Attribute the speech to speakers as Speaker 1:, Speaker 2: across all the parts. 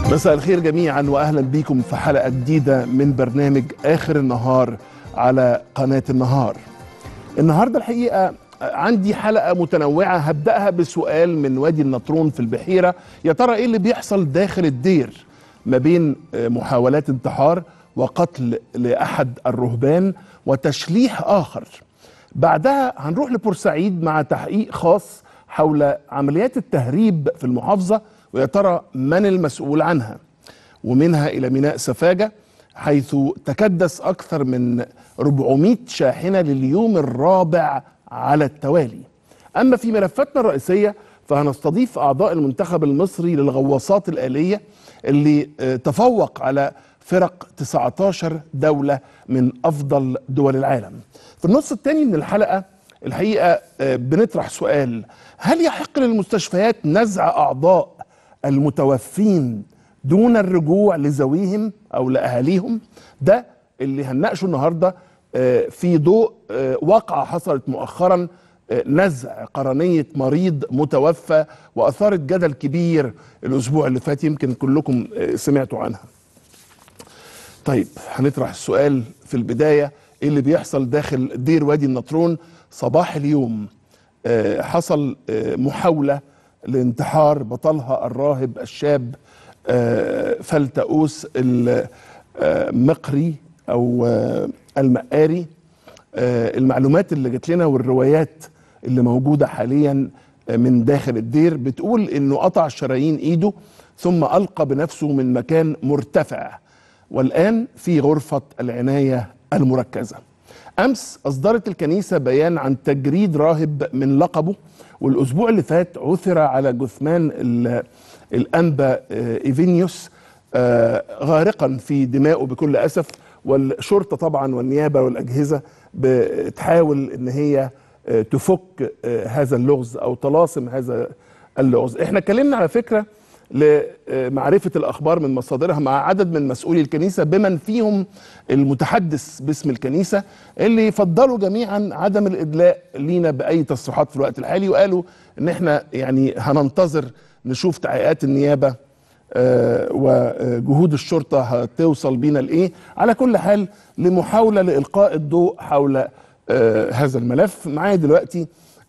Speaker 1: مساء الخير جميعا واهلا بكم في حلقه جديده من برنامج اخر النهار على قناه النهار. النهارده الحقيقه عندي حلقه متنوعه هبداها بسؤال من وادي النطرون في البحيره يا ترى ايه اللي بيحصل داخل الدير ما بين محاولات انتحار وقتل لاحد الرهبان وتشليح اخر. بعدها هنروح لبورسعيد مع تحقيق خاص حول عمليات التهريب في المحافظه ويا ترى من المسؤول عنها ومنها إلى ميناء سفاجة حيث تكدس أكثر من 400 شاحنة لليوم الرابع على التوالي أما في ملفاتنا الرئيسية فهنستضيف أعضاء المنتخب المصري للغواصات الآلية اللي تفوق على فرق 19 دولة من أفضل دول العالم في النص الثاني من الحلقة الحقيقة بنطرح سؤال هل يحق للمستشفيات نزع أعضاء المتوفين دون الرجوع لذويهم او لاهاليهم ده اللي هنناقشه النهارده في ضوء واقعه حصلت مؤخرا نزع قرنيه مريض متوفى واثارت جدل كبير الاسبوع اللي فات يمكن كلكم سمعتوا عنها. طيب هنطرح السؤال في البدايه ايه اللي بيحصل داخل دير وادي النطرون صباح اليوم حصل محاوله لانتحار بطلها الراهب الشاب فلتؤوس المقري او المقاري المعلومات اللي جت لنا والروايات اللي موجوده حاليا من داخل الدير بتقول انه قطع شرايين ايده ثم القى بنفسه من مكان مرتفع والان في غرفه العنايه المركزه امس اصدرت الكنيسه بيان عن تجريد راهب من لقبه والاسبوع اللي فات عثر على جثمان الانبا ايفينيوس غارقا في دمائه بكل اسف والشرطه طبعا والنيابه والاجهزه بتحاول ان هي تفك هذا اللغز او تلاصم هذا اللغز احنا اتكلمنا على فكره لمعرفة الأخبار من مصادرها مع عدد من مسؤولي الكنيسة بمن فيهم المتحدث باسم الكنيسة اللي يفضلوا جميعا عدم الإدلاء لينا بأي تصريحات في الوقت الحالي وقالوا إن إحنا يعني هننتظر نشوف تحقيقات النيابة آه وجهود الشرطة هتوصل بينا لإيه على كل حال لمحاولة لإلقاء الضوء حول آه هذا الملف معايا دلوقتي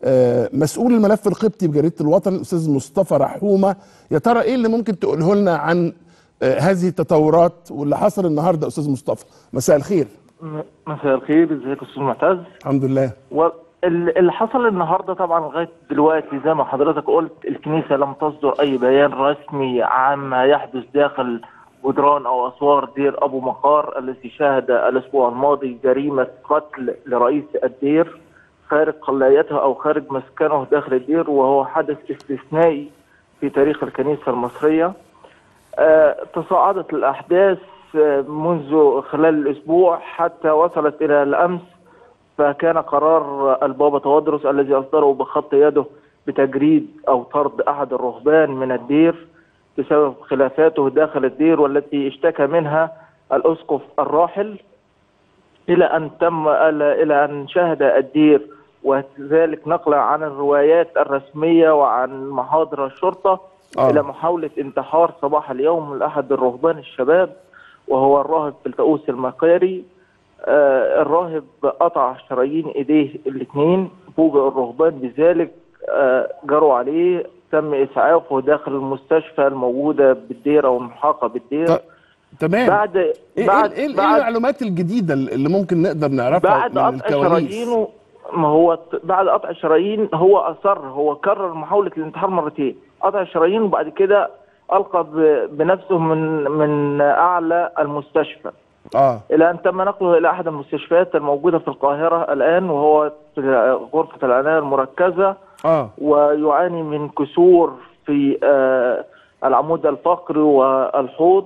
Speaker 1: مسؤول الملف القبطي بجريده الوطن الاستاذ مصطفى رحومه يا ترى ايه اللي ممكن تقوله لنا عن هذه التطورات واللي حصل النهارده استاذ مصطفى مساء الخير
Speaker 2: مساء الخير ازيك استاذ معتز
Speaker 1: الحمد لله
Speaker 2: اللي حصل النهارده طبعا لغايه دلوقتي زي ما حضرتك قلت الكنيسه لم تصدر اي بيان رسمي عما يحدث داخل جدران او اسوار دير ابو مقار الذي شهد الاسبوع الماضي جريمه قتل لرئيس الدير خارج قلايتها او خارج مسكنه داخل الدير وهو حدث استثنائي في تاريخ الكنيسه المصريه. أه تصاعدت الاحداث منذ خلال الاسبوع حتى وصلت الى الامس فكان قرار البابا توادرس الذي اصدره بخط يده بتجريد او طرد احد الرهبان من الدير بسبب خلافاته داخل الدير والتي اشتكى منها الاسقف الراحل الى ان تم الى ان شهد الدير وذلك نقلا عن الروايات الرسميه وعن محاضر الشرطه آه. الى محاوله انتحار صباح اليوم لاحد الرهبان الشباب وهو الراهب فلتؤوس المقاري آه الراهب قطع شرايين ايديه الاثنين فوجئ الرهبان بذلك آه جروا عليه تم اسعافه داخل المستشفى الموجوده بالدير او المحاقه بالدير
Speaker 1: طيب. تمام
Speaker 2: بعد
Speaker 1: إيه
Speaker 2: بعد
Speaker 1: ايه, إيه
Speaker 2: بعد
Speaker 1: المعلومات الجديده اللي ممكن نقدر نعرفها
Speaker 2: بعد
Speaker 1: من
Speaker 2: قطع
Speaker 1: الكواليس
Speaker 2: شرايينه ما هو بعد قطع الشرايين هو اصر هو كرر محاوله الانتحار مرتين قطع الشرايين وبعد كده القى بنفسه من من اعلى المستشفى
Speaker 1: اه
Speaker 2: الى ان تم نقله الى احد المستشفيات الموجوده في القاهره الان وهو في غرفه العنايه المركزه
Speaker 1: اه
Speaker 2: ويعاني من كسور في آه العمود الفقري والحوض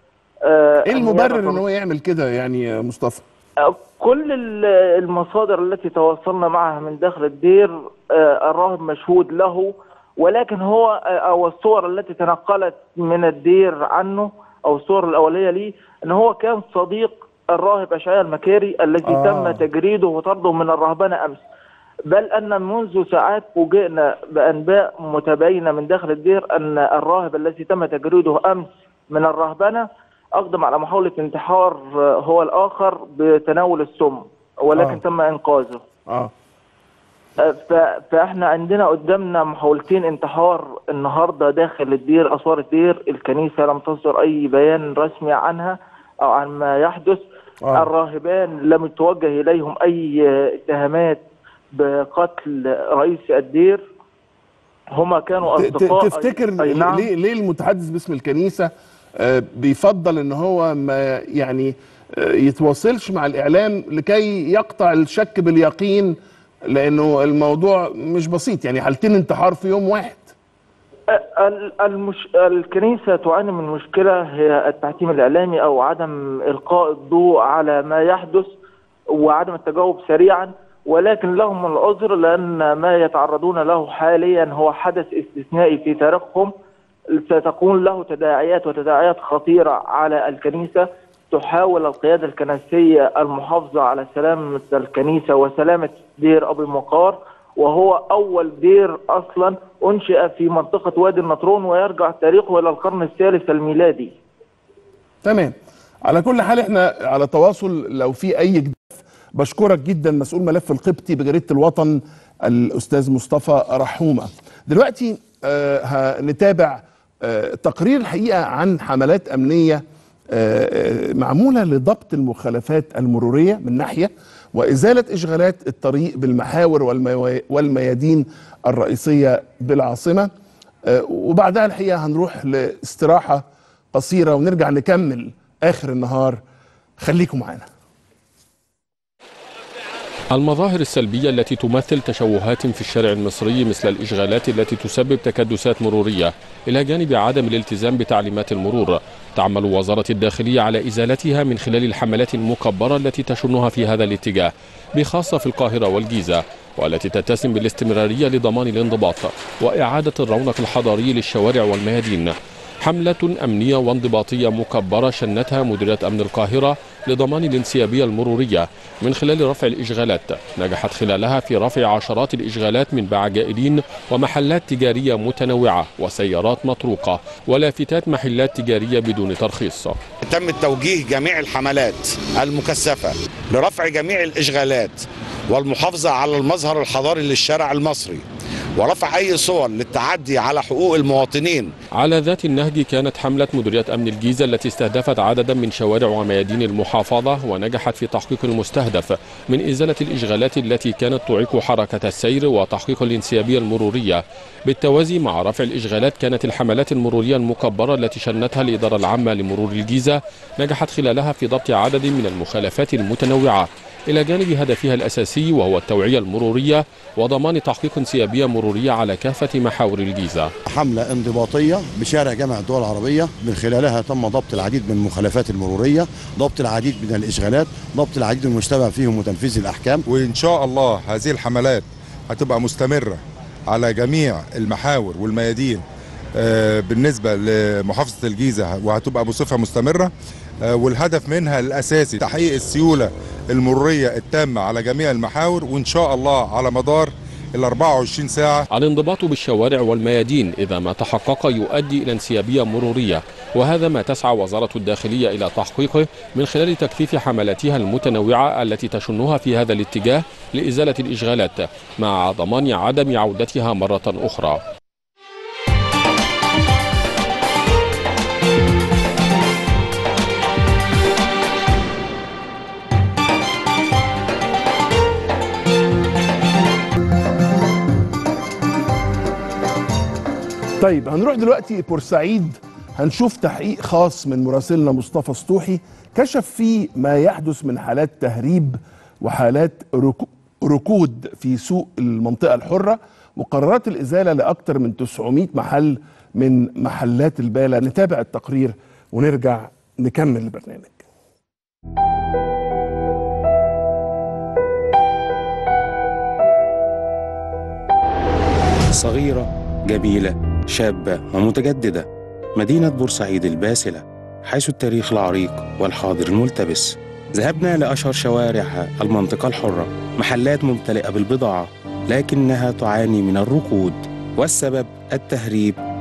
Speaker 1: ايه المبرر ان هو يعمل كده يعني يا مصطفى
Speaker 2: كل المصادر التي تواصلنا معها من داخل الدير الراهب مشهود له ولكن هو او الصور التي تنقلت من الدير عنه او الصور الاوليه ليه ان هو كان صديق الراهب اشعياء المكاري الذي
Speaker 1: آه.
Speaker 2: تم تجريده وطرده من الرهبنه امس بل ان منذ ساعات فوجئنا بانباء متباينه من داخل الدير ان الراهب الذي تم تجريده امس من الرهبنه اقدم على محاوله انتحار آه، هو الاخر بتناول السم ولكن
Speaker 1: آه.
Speaker 2: تم انقاذه
Speaker 1: اه
Speaker 2: ف- فاحنا عندنا قدامنا محاولتين انتحار النهارده داخل الدير اسوار الدير الكنيسه لم تصدر اي بيان رسمي عنها او عن ما يحدث
Speaker 1: آه.
Speaker 2: الراهبان لم يتوجه اليهم اي اتهامات بقتل رئيس الدير هما كانوا
Speaker 1: ت- ت-
Speaker 2: اصدقاء
Speaker 1: تفتكر
Speaker 2: أي نعم
Speaker 1: ليه ليه المتحدث باسم الكنيسه آه، بيفضل ان هو ما يعني آه، يتواصلش مع الاعلام لكي يقطع الشك باليقين لانه الموضوع مش بسيط يعني حالتين انتحار في يوم واحد
Speaker 2: ال- المش... الكنيسة تعاني من مشكلة هي التحكيم الإعلامي أو عدم إلقاء الضوء على ما يحدث وعدم التجاوب سريعا ولكن لهم العذر لأن ما يتعرضون له حاليا هو حدث استثنائي في تاريخهم ستكون له تداعيات وتداعيات خطيرة على الكنيسة تحاول القيادة الكنسية المحافظة على سلامة الكنيسة وسلامة دير أبي مقار وهو أول دير أصلا أنشئ في منطقة وادي النطرون ويرجع تاريخه إلى القرن الثالث الميلادي
Speaker 1: تمام على كل حال احنا على تواصل لو في اي جديد بشكرك جدا مسؤول ملف القبطي بجريده الوطن الاستاذ مصطفى رحومه دلوقتي آه هنتابع آه تقرير الحقيقه عن حملات امنيه آه آه، معموله لضبط المخالفات المروريه من ناحيه وازاله اشغالات الطريق بالمحاور والموا- والميادين الرئيسيه بالعاصمه آه، وبعدها الحقيقه هنروح لاستراحه قصيره ونرجع نكمل اخر النهار خليكم معانا
Speaker 3: المظاهر السلبية التي تمثل تشوهات في الشارع المصري مثل الإشغالات التي تسبب تكدسات مرورية إلى جانب عدم الالتزام بتعليمات المرور تعمل وزارة الداخلية على إزالتها من خلال الحملات المكبرة التي تشنها في هذا الاتجاه بخاصة في القاهرة والجيزة والتي تتسم بالاستمرارية لضمان الانضباط وإعادة الرونق الحضاري للشوارع والميادين حملة أمنية وانضباطية مكبرة شنتها مديرية أمن القاهرة لضمان الانسيابية المرورية من خلال رفع الإشغالات نجحت خلالها في رفع عشرات الإشغالات من باع جائلين ومحلات تجارية متنوعة وسيارات مطروقة ولافتات محلات تجارية بدون ترخيص
Speaker 4: تم توجيه جميع الحملات المكثفة لرفع جميع الإشغالات والمحافظة على المظهر الحضاري للشارع المصري ورفع أي صور للتعدي على حقوق المواطنين
Speaker 3: على ذات النهج كانت حملة مديرية أمن الجيزة التي استهدفت عددا من شوارع وميادين المحافظة ونجحت في تحقيق المستهدف من إزالة الإشغالات التي كانت تعيق حركة السير وتحقيق الانسيابية المرورية بالتوازي مع رفع الإشغالات كانت الحملات المرورية المكبرة التي شنتها الإدارة العامة لمرور الجيزة نجحت خلالها في ضبط عدد من المخالفات المتنوعة إلى جانب هدفها الأساسي وهو التوعية المرورية وضمان تحقيق انسيابية مرورية على كافة محاور الجيزة
Speaker 5: حملة انضباطية بشارع جامع الدول العربية من خلالها تم ضبط العديد من المخالفات المرورية ضبط العديد من الإشغالات ضبط العديد من المشتبه فيهم وتنفيذ الأحكام
Speaker 6: وإن شاء الله هذه الحملات هتبقى مستمرة على جميع المحاور والميادين آه، بالنسبة لمحافظة الجيزة وهتبقى بصفة مستمرة آه، والهدف منها الأساسي تحقيق السيولة المرورية التامة على جميع المحاور وإن شاء الله على مدار ال 24 ساعة
Speaker 3: الانضباط بالشوارع والميادين إذا ما تحقق يؤدي إلى انسيابية مرورية وهذا ما تسعى وزارة الداخلية إلى تحقيقه من خلال تكثيف حملاتها المتنوعة التي تشنها في هذا الاتجاه لإزالة الإشغالات مع ضمان عدم عودتها مرة أخرى
Speaker 1: طيب هنروح دلوقتي بورسعيد هنشوف تحقيق خاص من مراسلنا مصطفى سطوحي كشف فيه ما يحدث من حالات تهريب وحالات ركو ركود في سوق المنطقة الحرة وقرارات الإزالة لأكثر من 900 محل من محلات البالة نتابع التقرير ونرجع نكمل البرنامج
Speaker 7: صغيرة جميلة شابة ومتجددة مدينة بورسعيد الباسلة حيث التاريخ العريق والحاضر الملتبس ذهبنا لأشهر شوارع المنطقة الحرة محلات ممتلئة بالبضاعة لكنها تعاني من الركود والسبب التهريب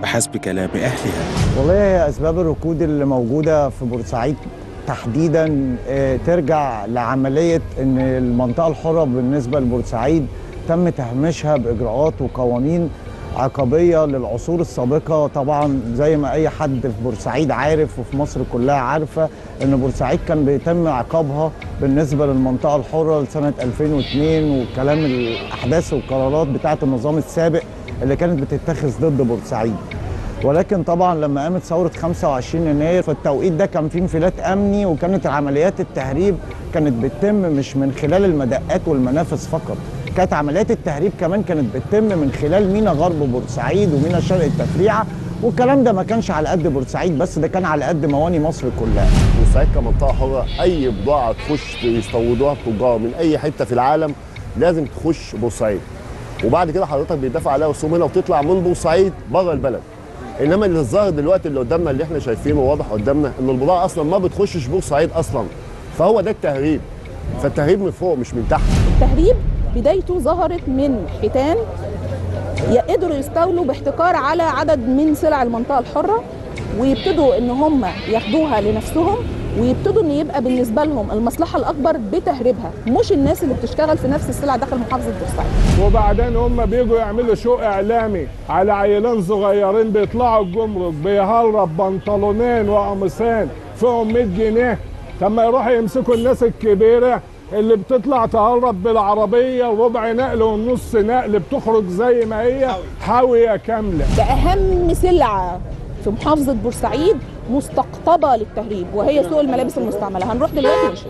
Speaker 7: بحسب كلام أهلها
Speaker 8: والله هي اسباب الركود اللي موجوده في بورسعيد تحديدا آه، ترجع لعمليه ان المنطقه الحره بالنسبه لبورسعيد تم تهميشها باجراءات وقوانين عقابيه للعصور السابقه طبعا زي ما اي حد في بورسعيد عارف وفي مصر كلها عارفه ان بورسعيد كان بيتم عقابها بالنسبه للمنطقه الحره لسنه 2002 وكلام الاحداث والقرارات بتاعه النظام السابق اللي كانت بتتخذ ضد بورسعيد ولكن طبعا لما قامت ثوره 25 يناير في التوقيت ده كان في انفلات امني وكانت عمليات التهريب كانت بتتم مش من خلال المدقات والمنافذ فقط كانت عمليات التهريب كمان كانت بتتم من خلال مينا غرب بورسعيد ومينا شرق التفريعه والكلام ده ما كانش على قد بورسعيد بس ده كان على قد مواني مصر كلها
Speaker 9: بورسعيد كمنطقه حره اي بضاعه تخش يستوردوها التجار من اي حته في العالم لازم تخش بورسعيد وبعد كده حضرتك بيدفع عليها رسوم هنا وتطلع من بورسعيد بره البلد انما اللي الظاهر دلوقتي اللي قدامنا اللي احنا شايفينه واضح قدامنا ان البضاعه اصلا ما بتخشش بورسعيد اصلا فهو ده التهريب فالتهريب من فوق مش من تحت
Speaker 10: التهريب بدايته ظهرت من حيتان قدروا يستولوا باحتكار على عدد من سلع المنطقه الحره ويبتدوا ان هم ياخدوها لنفسهم ويبتدوا ان يبقى بالنسبه لهم المصلحه الاكبر بتهريبها مش الناس اللي بتشتغل في نفس السلع داخل محافظه بورسعيد
Speaker 11: وبعدين هم بيجوا يعملوا شو اعلامي على عيلين صغيرين بيطلعوا الجمرك بيهرب بنطلونين وقميصين فيهم 100 جنيه لما يروحوا يمسكوا الناس الكبيره اللي بتطلع تهرب بالعربيه وربع نقل ونص نقل بتخرج زي ما هي حاويه كامله
Speaker 10: ده اهم سلعه في محافظه بورسعيد مستقطبه للتهريب وهي سوق الملابس المستعمله هنروح دلوقتي ونشوف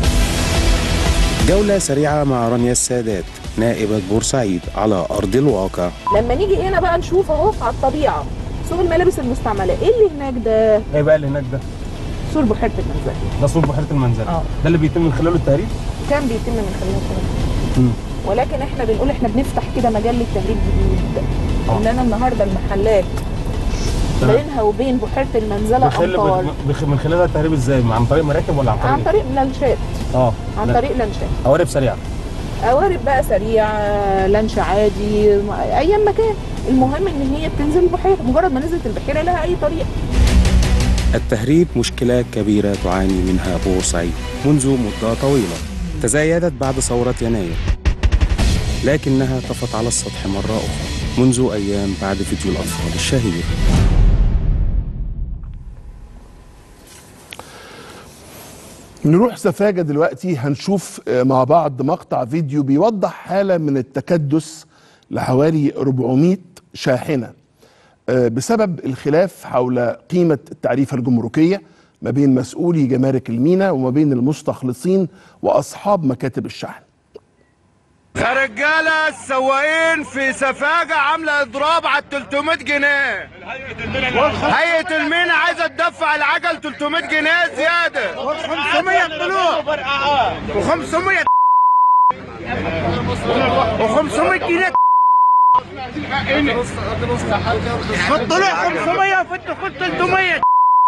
Speaker 7: جولة سريعة مع رانيا السادات نائبة بورسعيد على أرض الواقع
Speaker 10: لما نيجي هنا بقى نشوف اهو على الطبيعه سوق الملابس المستعمله ايه اللي هناك ده
Speaker 12: ايه بقى اللي هناك ده؟
Speaker 10: سور بحيره المنزل
Speaker 12: ده سور بحيره المنزل
Speaker 10: اه
Speaker 12: ده اللي بيتم من خلاله التهريب؟
Speaker 10: كان بيتم من خلال التهريب ولكن احنا بنقول احنا بنفتح كده مجال للتهريب جديد
Speaker 12: آه.
Speaker 10: ان انا النهارده المحلات
Speaker 12: تمام.
Speaker 10: بينها وبين بحيره المنزله
Speaker 12: بخل...
Speaker 10: امطار
Speaker 12: بخ... من خلالها التهريب ازاي؟ عن طريق مراكب ولا عن طريق
Speaker 10: عن طريق لانشات
Speaker 12: اه
Speaker 10: عن
Speaker 12: لا.
Speaker 10: طريق لانشات
Speaker 12: قوارب سريعه
Speaker 10: قوارب بقى سريع لانش عادي اي مكان المهم ان هي بتنزل البحيره مجرد ما نزلت البحيره لها اي طريق
Speaker 7: التهريب مشكلة كبيرة تعاني منها بورسعيد منذ مدة طويلة تزايدت بعد ثورة يناير لكنها طفت على السطح مرة أخرى منذ أيام بعد فيديو الأطفال الشهير
Speaker 1: نروح سفاجة دلوقتي هنشوف آه، مع بعض مقطع فيديو بيوضح حالة من التكدس لحوالي 400 شاحنة آه، بسبب الخلاف حول قيمة التعريفة الجمركية ما بين مسؤولي جمارك المينا وما بين المستخلصين وأصحاب مكاتب الشحن
Speaker 13: يا رجاله السواقين في سفاجه عامله اضراب على 300 جنيه هيئه المينا عايزه تدفع العجل 300 جنيه زياده و500 طلوع و500 و500 جنيه طلع 500 وفي الدخول 300 يا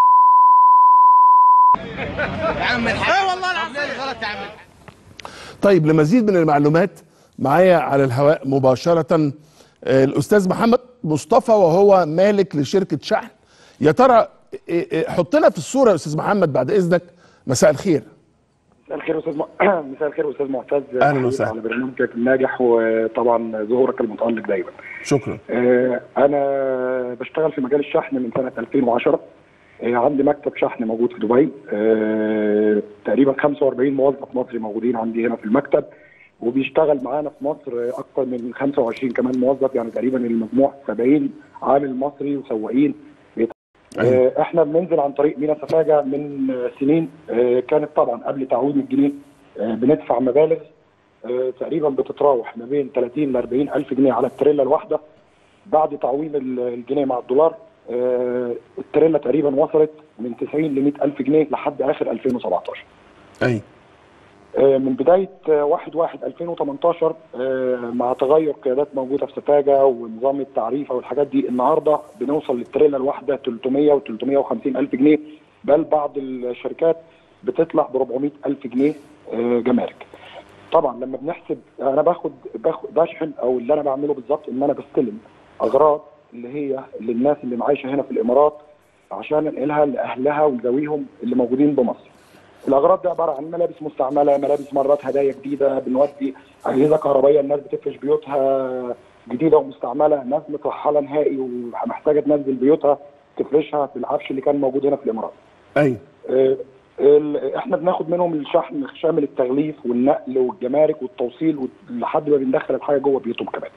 Speaker 13: عم الحاج ايه والله العظيم غلط يا عم
Speaker 1: طيب لمزيد من المعلومات معايا على الهواء مباشرة آه، الأستاذ محمد مصطفى وهو مالك لشركة شحن يا ترى آه، آه، حطنا في الصورة يا أستاذ محمد بعد إذنك مساء الخير
Speaker 14: مساء الخير استاذ م... مساء الخير استاذ معتز
Speaker 1: أهلاً
Speaker 14: تحية
Speaker 1: وسهلاً.
Speaker 14: على برنامجك الناجح وطبعا ظهورك المتالق دايما
Speaker 1: شكرا
Speaker 14: آه، انا بشتغل في مجال الشحن من سنه 2010 آه، عندي مكتب شحن موجود في دبي آه، تقريبا 45 موظف مصري موجودين عندي هنا في المكتب وبيشتغل معانا في مصر آه، اكثر من 25 كمان موظف يعني تقريبا المجموع 70 عامل مصري وسواقين آه، احنا بننزل عن طريق مينا سفاجه من آه، سنين آه، كانت طبعا قبل تعويم الجنيه آه، بندفع مبالغ آه، تقريبا بتتراوح ما بين 30 ل 40 الف جنيه على التريلا الواحده بعد تعويم ال- الجنيه مع الدولار آه، التريلا تقريبا وصلت من 90 ل 100 الف جنيه لحد اخر 2017
Speaker 1: أي
Speaker 14: آه، من بدايه 1 1 2018 آه، مع تغير قيادات موجوده في سفاجه ونظام التعريفه والحاجات دي النهارده بنوصل للتريلا الواحده 300 و 350 الف جنيه بل بعض الشركات بتطلع ب 400 الف جنيه آه، جمارك طبعا لما بنحسب انا باخد باخد بشحن او اللي انا بعمله بالظبط ان انا بستلم اغراض اللي هي للناس اللي عايشه هنا في الامارات عشان ننقلها لاهلها وذويهم اللي موجودين بمصر. الاغراض دي عباره عن ملابس مستعمله، ملابس مرات هدايا جديده، بنودي اجهزه كهربائيه الناس بتفرش بيوتها جديده ومستعمله، ناس مترحله نهائي ومحتاجه تنزل بيوتها تفرشها بالعفش اللي كان موجود هنا في الامارات.
Speaker 1: ايوه
Speaker 14: آه، ال- احنا بناخد منهم الشحن شامل التغليف والنقل والجمارك والتوصيل لحد ما بندخل الحاجه جوه بيوتهم كمان.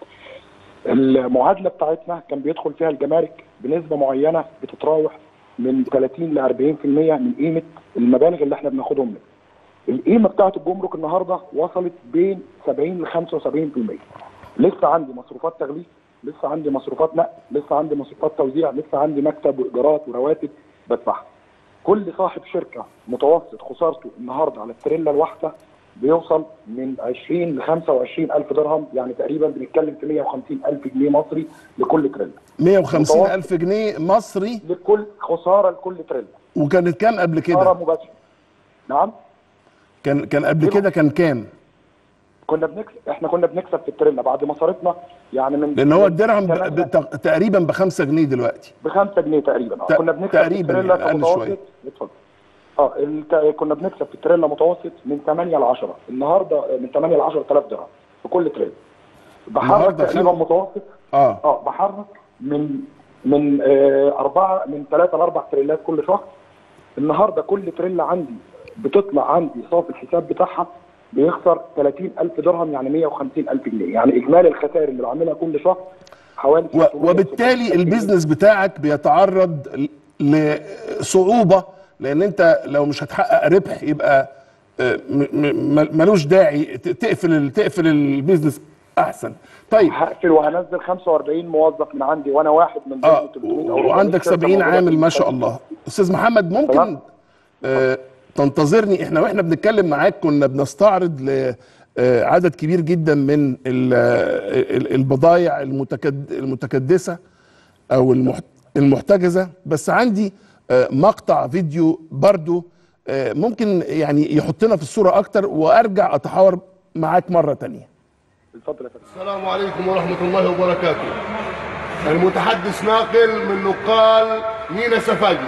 Speaker 14: المعادله بتاعتنا كان بيدخل فيها الجمارك بنسبه معينه بتتراوح من 30 ل 40% من قيمه المبالغ اللي احنا بناخدهم منها. القيمه بتاعت الجمرك النهارده وصلت بين 70 ل 75%. لسه عندي مصروفات تغليف، لسه عندي مصروفات نقل، لسه عندي مصروفات توزيع، لسه عندي مكتب وايجارات ورواتب بدفعها. كل صاحب شركه متوسط خسارته النهارده على التريلا الواحده بيوصل من 20 ل 25 الف درهم يعني تقريبا بنتكلم في 150 الف جنيه مصري لكل تريلا
Speaker 1: 150 الف جنيه مصري
Speaker 14: لكل خساره لكل تريلا
Speaker 1: وكانت كام قبل
Speaker 14: خساره
Speaker 1: كده
Speaker 14: مباشره نعم
Speaker 1: كان كان قبل كده كان كام
Speaker 14: كنا بنكسب احنا كنا بنكسب في التريلا بعد مصاريفنا يعني من
Speaker 1: لان هو الدرهم ب... ب... تق- تقريبا ب 5 جنيه دلوقتي
Speaker 14: ب 5 جنيه تقريبا
Speaker 1: ت-
Speaker 14: اه كنا بنكسب
Speaker 1: تقريباً
Speaker 14: في التريلا
Speaker 1: يعني أقل
Speaker 14: كمتوسط
Speaker 1: شوية.
Speaker 14: اتفضل اه الت... كنا بنكسب في التريلا متوسط من 8 ل 10 النهارده من 8 ل 10000 درهم في كل تريلا بحرك
Speaker 1: النهاردة
Speaker 14: تقريبا
Speaker 1: خم-
Speaker 14: متوسط
Speaker 1: اه
Speaker 14: اه بحرك من من آه أربعة من ثلاثة لأربع تريلات كل شهر النهارده كل تريلا عندي بتطلع عندي صافي الحساب بتاعها بيخسر 30000 درهم يعني 150000 جنيه يعني إجمالي الخسائر اللي بعملها كل شهر حوالي
Speaker 1: و... وبالتالي البيزنس بتاعك بيتعرض ل- لصعوبه لان انت لو مش هتحقق ربح يبقى آه، م- م- ملوش داعي ت- تقفل ال- تقفل البيزنس احسن طيب
Speaker 14: هقفل وهنزل 45 موظف من عندي وانا واحد من ضمن
Speaker 1: اه
Speaker 14: 300 او 400
Speaker 1: وعندك
Speaker 14: شركة
Speaker 1: 70
Speaker 14: موجودة
Speaker 1: عامل
Speaker 14: في
Speaker 1: ما شاء الله استاذ محمد ممكن آه تنتظرني احنا واحنا بنتكلم معاك كنا بنستعرض ل آه، عدد كبير جدا من ال- ال- البضائع المتكد المتكدسه او المحت- المحتجزه بس عندي آه، مقطع فيديو برضو آه، ممكن يعني يحطنا في الصوره اكتر وارجع اتحاور معاك مره تانية
Speaker 14: اتفضل يا فندم
Speaker 15: السلام عليكم ورحمة الله وبركاته المتحدث ناقل من نقال مينا سفاجي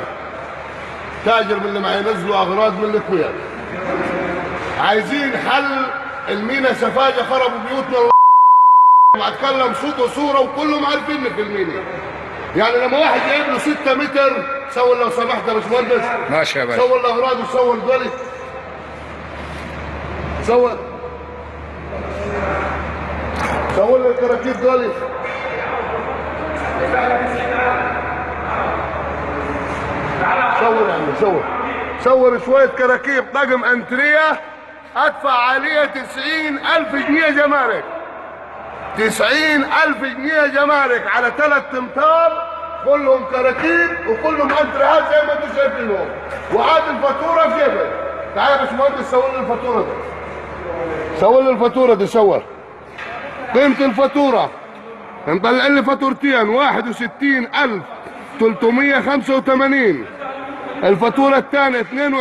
Speaker 15: تاجر من اللي معي ينزلوا أغراض من الكويت عايزين حل المينا سفاجة خربوا بيوتنا الله ما اتكلم صوت وصورة وكلهم عارفيني في المينا يعني لما واحد جايب له 6 متر صور لو سمحت يا باشمهندس
Speaker 16: ماشي يا باشا.
Speaker 15: صور الاغراض وصور دولي صور صور لي الكراكيب دولي صور يا عمي صور صور شوية كراكيب طقم انتريه ادفع عليه تسعين الف جنيه جمارك تسعين الف جنيه جمارك على ثلاث امتار كلهم كراكيب وكلهم انتريهات زي ما انتم شايفينهم وعاد الفاتوره في جيبك تعال يا باشمهندس سوي لي الفاتوره دي سوي لي الفاتوره دي سوى قيمه الفاتوره مطلع لي فاتورتين 61385 الفاتوره الثانيه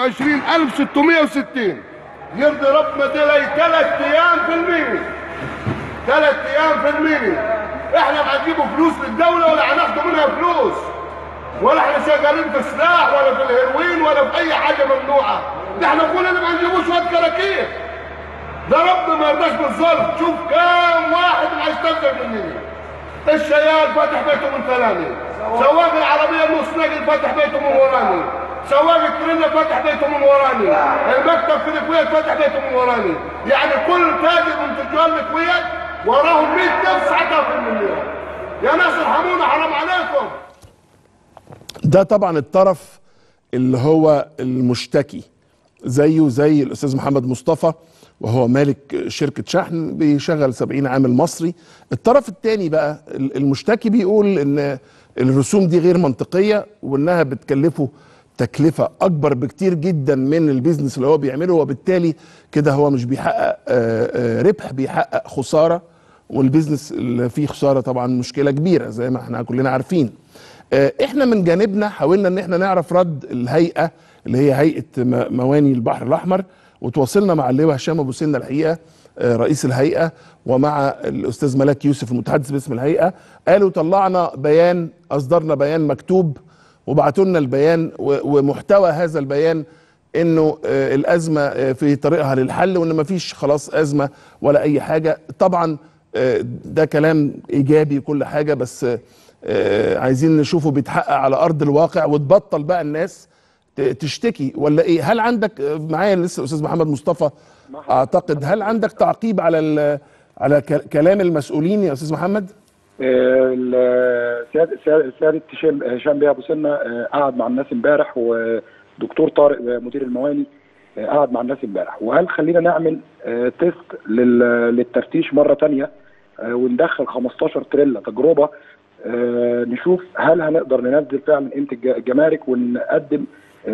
Speaker 15: 22660 يرضي ربنا دي لي ثلاث ايام في الميني ثلاث ايام في الميني احنا ما هنجيبوا فلوس للدوله ولا هناخدوا منها فلوس ولا احنا شغالين في سلاح ولا في الهيروين ولا في اي حاجه ممنوعه ده احنا كلنا ما نجيبوش شويه كراكيب ده ربنا ما يرضاش بالظلم شوف كام واحد هيستنزف مني الشيال فاتح بيته من ثلاني سواق العربيه النص نقل فاتح بيته من وراني سواق التريلا فاتح بيته من وراني المكتب في الكويت فاتح بيته من وراني يعني كل تاجر من تجار الكويت وراهم 100 نفس عتاقل مني يا ناس ارحمونا حرام عليكم
Speaker 1: ده طبعا الطرف اللي هو المشتكي زيه زي الاستاذ محمد مصطفى وهو مالك شركه شحن بيشغل 70 عامل مصري الطرف الثاني بقى المشتكي بيقول ان الرسوم دي غير منطقيه وانها بتكلفه تكلفه اكبر بكتير جدا من البيزنس اللي هو بيعمله وبالتالي كده هو مش بيحقق آه، آه، ربح بيحقق خساره والبيزنس اللي فيه خساره طبعا مشكله كبيره زي ما احنا كلنا عارفين آه، احنا من جانبنا حاولنا ان احنا نعرف رد الهيئه اللي هي هيئه م- مواني البحر الاحمر وتواصلنا مع اللواء هشام ابو سنه الحقيقه آه، رئيس الهيئه ومع الاستاذ ملاك يوسف المتحدث باسم الهيئه قالوا طلعنا بيان اصدرنا بيان مكتوب وبعتوا لنا البيان و- ومحتوى هذا البيان انه آه، الازمه آه، في طريقها للحل وان مفيش خلاص ازمه ولا اي حاجه طبعا آه، ده كلام ايجابي وكل حاجه بس آه، آه، عايزين نشوفه بيتحقق على ارض الواقع وتبطل بقى الناس ت- تشتكي ولا ايه هل عندك آه، معايا لسه الاستاذ محمد مصطفى اعتقد هل عندك تعقيب على ال- على ك- كلام المسؤولين يا استاذ محمد
Speaker 14: ال- سيادة سيادة- سيادة هشام هشام بيه ابو سنه آه، قعد مع الناس امبارح ودكتور طارق آه، مدير المواني آه، قعد مع الناس امبارح وقال خلينا نعمل آه، تيست لل- للتفتيش مره تانية آه، وندخل 15 تريلا تجربه آه، نشوف هل هنقدر ننزل فعلا قيمه الج- الجمارك ونقدم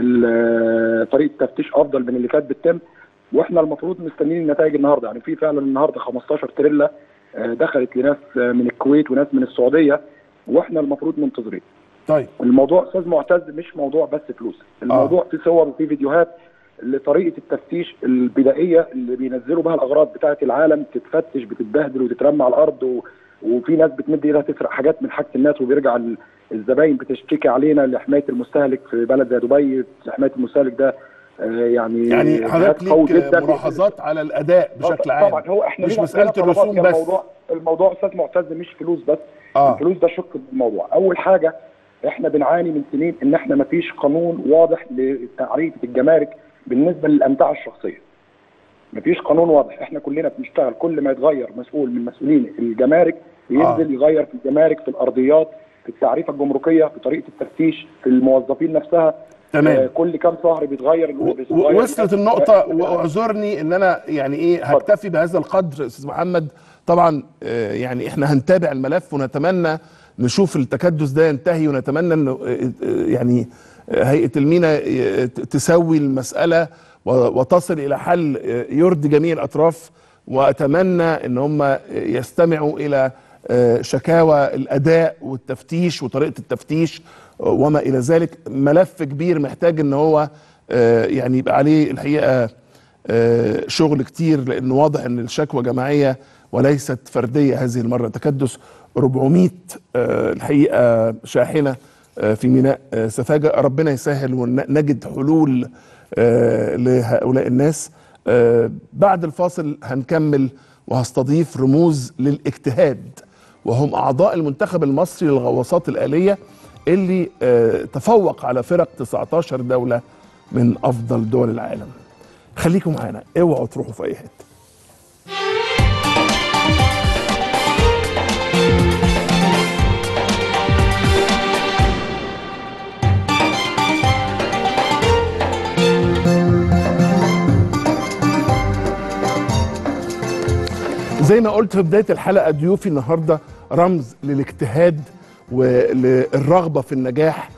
Speaker 14: ال- طريقه تفتيش افضل من اللي كانت بتتم واحنا المفروض مستنيين النتائج النهارده يعني في فعلا النهارده 15 تريلا آه، دخلت لناس آه، من الكويت وناس من السعوديه واحنا المفروض منتظرين
Speaker 1: طيب
Speaker 14: الموضوع استاذ معتز مش موضوع بس فلوس الموضوع في صور وفي فيديوهات لطريقه التفتيش البدائيه اللي بينزلوا بها الاغراض بتاعه العالم تتفتش بتتبهدل وتترمى على الارض و... وفي ناس بتمد ايدها تسرق حاجات من حاجه الناس وبيرجع ال- الزباين بتشتكي علينا لحمايه المستهلك في بلد زي دبي حمايه المستهلك ده آه، يعني
Speaker 1: يعني
Speaker 14: جهاز
Speaker 1: حضرتك
Speaker 14: قوي
Speaker 1: ليك
Speaker 14: جدا.
Speaker 1: ملاحظات على الاداء بشكل عام
Speaker 14: طبعا هو احنا
Speaker 1: مش
Speaker 14: لينا-
Speaker 1: مساله
Speaker 14: لينا طلبات.
Speaker 1: الرسوم
Speaker 14: هي
Speaker 1: بس
Speaker 14: الموضوع الموضوع استاذ معتز مش فلوس بس
Speaker 1: آه.
Speaker 14: الفلوس ده شق من الموضوع اول حاجه احنا بنعاني من سنين ان احنا ما فيش قانون واضح لتعريفه الجمارك بالنسبه للامتعه الشخصيه ما فيش قانون واضح احنا كلنا بنشتغل كل ما يتغير مسؤول من مسؤولين الجمارك بينزل يغير في الجمارك في الارضيات في التعريفه الجمركيه في طريقه التفتيش في الموظفين نفسها
Speaker 1: تمام.
Speaker 14: آه كل كام شهر بيتغير بيتغير-
Speaker 1: وصلت النقطة واعذرني ان انا يعني ايه هكتفي بهذا القدر استاذ محمد طبعا آه، يعني احنا هنتابع الملف ونتمنى نشوف التكدس ده ينتهي ونتمنى انه آه، آه، يعني آه، هيئة المينا آه، ت- تسوي المسألة و- وتصل الى حل آه، يرضي جميع الاطراف واتمنى ان هم يستمعوا الى آه، شكاوى الاداء والتفتيش وطريقه التفتيش آه، وما الى ذلك ملف كبير محتاج ان هو آه، يعني يبقى عليه الحقيقه آه، شغل كتير لانه واضح ان الشكوى جماعيه وليست فرديه هذه المره تكدس 400 آه، الحقيقه شاحنه آه، في ميناء آه، سفاجه ربنا يسهل ونجد حلول آه، لهؤلاء الناس آه، بعد الفاصل هنكمل وهستضيف رموز للاجتهاد وهم اعضاء المنتخب المصري للغواصات الاليه اللي آه، تفوق على فرق 19 دوله من افضل دول العالم خليكم معانا اوعوا تروحوا في اي حته زي ما قلت في بدايه الحلقه ضيوفي النهارده رمز للاجتهاد وللرغبه في النجاح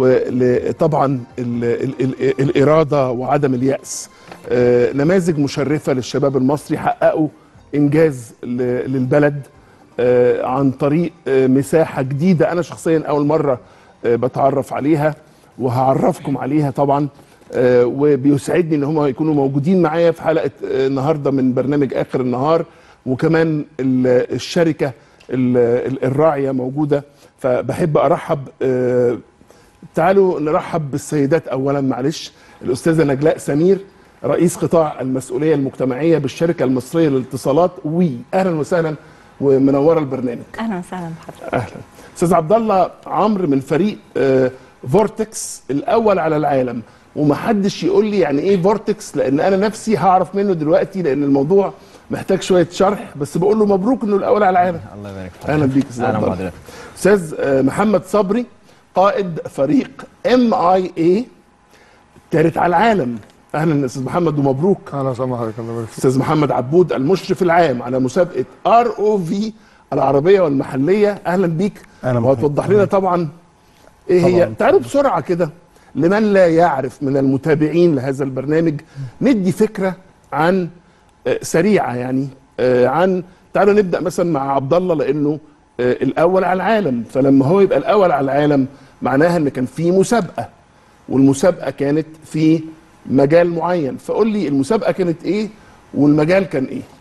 Speaker 1: وطبعا ال ال ال الاراده وعدم الياس آه، نماذج مشرفه للشباب المصري حققوا انجاز ل- للبلد آه، عن طريق آه، مساحه جديده انا شخصيا اول مره آه، بتعرف عليها وهعرفكم عليها طبعا آه، وبيسعدني ان هم يكونوا موجودين معايا في حلقه آه، النهارده من برنامج اخر النهار وكمان ال- الشركه ال- ال- الراعيه موجوده فبحب ارحب آه، تعالوا نرحب بالسيدات اولا معلش الاستاذه نجلاء سمير رئيس قطاع المسؤوليه المجتمعيه بالشركه المصريه للاتصالات وي اهلا وسهلا ومنوره البرنامج
Speaker 16: اهلا وسهلا بحضرتك
Speaker 1: اهلا استاذ عبد الله عمرو من فريق آه، فورتكس الاول على العالم ومحدش يقول لي يعني ايه فورتكس لان انا نفسي هعرف منه دلوقتي لان الموضوع محتاج شويه شرح بس بقول له مبروك انه الاول على العالم
Speaker 17: الله يبارك فيك
Speaker 1: اهلا بيك استاذ
Speaker 17: اهلا
Speaker 1: عبد الله
Speaker 17: بحضرتك
Speaker 1: استاذ آه، محمد صبري قائد فريق ام اي اي الثالث على العالم اهلا استاذ محمد ومبروك
Speaker 18: اهلا وسهلا حضرتك الله يبارك فيك
Speaker 1: استاذ محمد عبود المشرف العام على مسابقه ار او في العربيه والمحليه اهلا بيك
Speaker 18: أهلا بك.
Speaker 1: وهتوضح لنا طبعا ايه هي
Speaker 18: طبعاً.
Speaker 1: تعالوا بسرعه كده لمن لا يعرف من المتابعين لهذا البرنامج ندي فكره عن آه، سريعه يعني آه، عن تعالوا نبدا مثلا مع عبد الله لانه آه، الاول على العالم فلما هو يبقى الاول على العالم معناها ان كان في مسابقه والمسابقه كانت في مجال معين فقول لي المسابقه كانت ايه والمجال كان ايه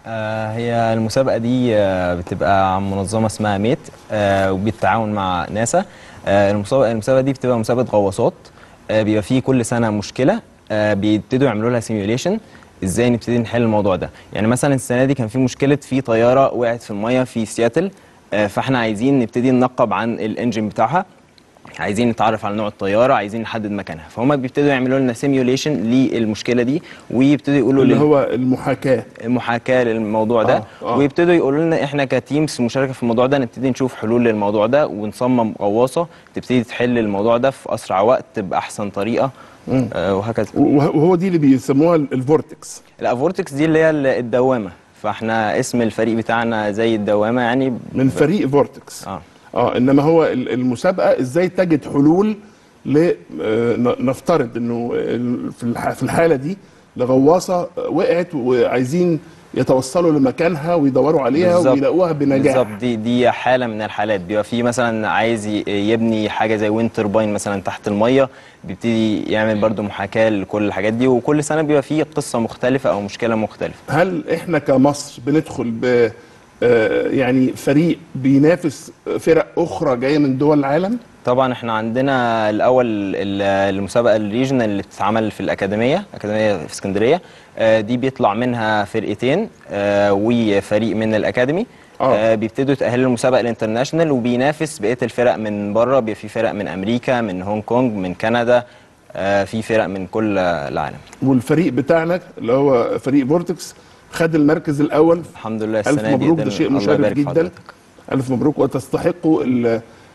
Speaker 16: آه، هي المسابقة دي آه، بتبقى عن منظمة اسمها ميت آه، وبالتعاون مع ناسا آه، المسابقة المسابقة دي بتبقى مسابقة غواصات آه، بيبقى فيه كل سنة مشكلة آه، بيبتدوا يعملوا لها سيميوليشن ازاي نبتدي نحل الموضوع ده يعني مثلا السنة دي كان في مشكلة في طيارة وقعت في المية في سياتل آه، فاحنا عايزين نبتدي ننقب عن الانجن بتاعها عايزين نتعرف على نوع الطياره عايزين نحدد مكانها فهم بيبتدوا يعملوا لنا سيميوليشن للمشكله دي ويبتدوا يقولوا
Speaker 1: اللي
Speaker 16: لل-
Speaker 1: هو المحاكاه
Speaker 16: محاكاه للموضوع ده
Speaker 1: آه، آه.
Speaker 16: ويبتدوا يقولوا لنا احنا كتيمز مشاركه في الموضوع ده نبتدي نشوف حلول للموضوع ده ونصمم غواصه تبتدي تحل الموضوع ده في اسرع وقت باحسن طريقه
Speaker 1: مم.
Speaker 16: آه وهكذا
Speaker 1: وه- وهو دي اللي بيسموها ال- الفورتكس
Speaker 16: لا فورتكس دي اللي هي ال- الدوامه فاحنا اسم الفريق بتاعنا زي الدوامه يعني
Speaker 1: من فريق فورتكس
Speaker 16: اه
Speaker 1: اه انما هو ال- المسابقه ازاي تجد حلول ل آه، ن- نفترض انه ال- في الح- في الحاله دي لغواصه وقعت وعايزين يتوصلوا لمكانها ويدوروا عليها
Speaker 16: بالظبط.
Speaker 1: ويلاقوها بنجاح
Speaker 16: بالظبط دي دي حاله من الحالات بيبقى في مثلا عايز ي- يبني حاجه زي ويند ترباين مثلا تحت الميه بيبتدي يعمل برضو محاكاه لكل الحاجات دي وكل سنه بيبقى فيه قصه مختلفه او مشكله مختلفه
Speaker 1: هل احنا كمصر بندخل ب آه، يعني فريق بينافس فرق اخرى جايه من دول العالم
Speaker 16: طبعا احنا عندنا الاول ال- المسابقه الريجنال اللي بتتعمل في الاكاديميه اكاديميه في اسكندريه آه، دي بيطلع منها فرقتين آه، وفريق من الاكاديمي آه. بيبتدوا يتاهلوا للمسابقه الانترناشونال وبينافس بقيه الفرق من بره بيبقى في فرق من امريكا من هونج كونج من كندا آه، في فرق من كل العالم
Speaker 1: والفريق بتاعنا اللي هو فريق فورتكس خد المركز الاول
Speaker 16: الحمد لله
Speaker 1: الف
Speaker 16: السنه دي
Speaker 1: مبروك ده
Speaker 16: قدرنا-
Speaker 1: شيء
Speaker 16: الله
Speaker 1: مشرف
Speaker 16: يبارك في
Speaker 1: جدا
Speaker 16: حضرتك.
Speaker 1: الف مبروك وتستحقوا ال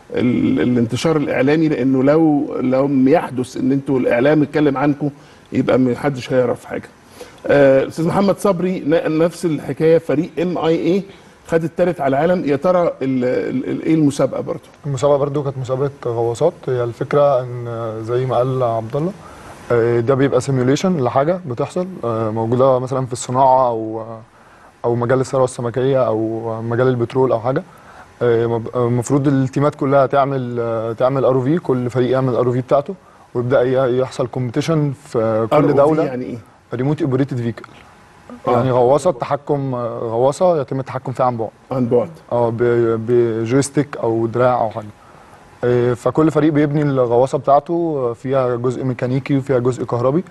Speaker 1: ال الانتشار الاعلامي لانه لو لو يحدث ان انتوا الاعلام اتكلم عنكم يبقى ما حدش هيعرف حاجه آه، استاذ محمد صبري ن- نفس الحكايه فريق ام اي اي خد الثالث على العالم يا ترى ال- ال- ال- ايه المسابقه برضه
Speaker 17: المسابقه برضو كانت مسابقه غواصات هي الفكره ان زي ما قال عبد الله آه، ده بيبقى سيميوليشن لحاجه بتحصل آه، موجوده مثلا في الصناعه او او مجال الثروه السمكيه او مجال البترول او حاجه آه، مب- آه، المفروض التيمات كلها تعمل آه، تعمل ار في كل فريق يعمل ار في بتاعته ويبدا ي- يحصل كومبيتيشن في كل
Speaker 1: ROV
Speaker 17: دوله
Speaker 1: يعني ايه؟
Speaker 17: ريموت اوبريتد فيكل
Speaker 1: آه.
Speaker 17: يعني غواصه تحكم آه، غواصه يتم التحكم فيها عن بعد
Speaker 1: عن بعد
Speaker 17: اه ب- بجويستيك او دراع او حاجه آه، فكل فريق بيبني الغواصه بتاعته آه، فيها جزء ميكانيكي وفيها جزء كهربي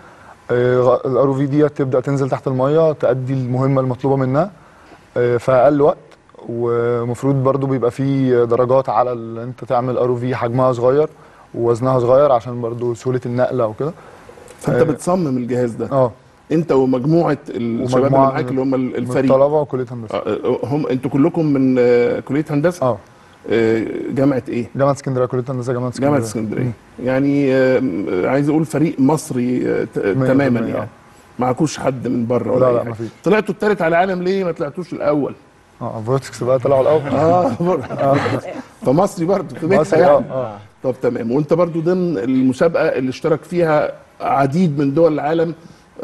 Speaker 17: الار او في دي تبدا تنزل تحت الميه تأدي المهمه المطلوبه منها آه، في اقل وقت ومفروض برضو بيبقى في درجات على ال- انت تعمل ار او في حجمها صغير ووزنها صغير عشان برضو سهوله النقل او كده
Speaker 1: فانت
Speaker 17: آه،
Speaker 1: بتصمم الجهاز ده
Speaker 17: اه
Speaker 1: انت ومجموعه الشباب اللي
Speaker 17: ومجموعة
Speaker 1: معاك
Speaker 17: من-
Speaker 1: اللي هم
Speaker 17: من
Speaker 1: الفريق
Speaker 17: الطلبه وكليه هندسه
Speaker 1: آه، هم انتوا كلكم من آه، كليه هندسه
Speaker 17: اه
Speaker 1: جامعه ايه
Speaker 17: جامعه اسكندريه كليه هندسه جامعه اسكندريه
Speaker 1: جامعه اسكندريه يعني آه، عايز اقول فريق مصري آه، ت-
Speaker 17: مية
Speaker 1: تماما
Speaker 17: بالمية،
Speaker 1: يعني
Speaker 17: آه.
Speaker 1: معكوش حد من بره ولا
Speaker 17: لا،
Speaker 1: أي
Speaker 17: لا،
Speaker 1: حاجة.
Speaker 17: مفيش.
Speaker 1: طلعتوا الثالث على العالم ليه ما طلعتوش الاول
Speaker 17: اه فورتكس بقى طلعوا الاول
Speaker 1: اه بر- فمصري برضه في بيتها
Speaker 17: مصري،
Speaker 1: يعني
Speaker 17: آه، آه.
Speaker 1: طب تمام وانت برضه ضمن المسابقه اللي اشترك فيها عديد من دول العالم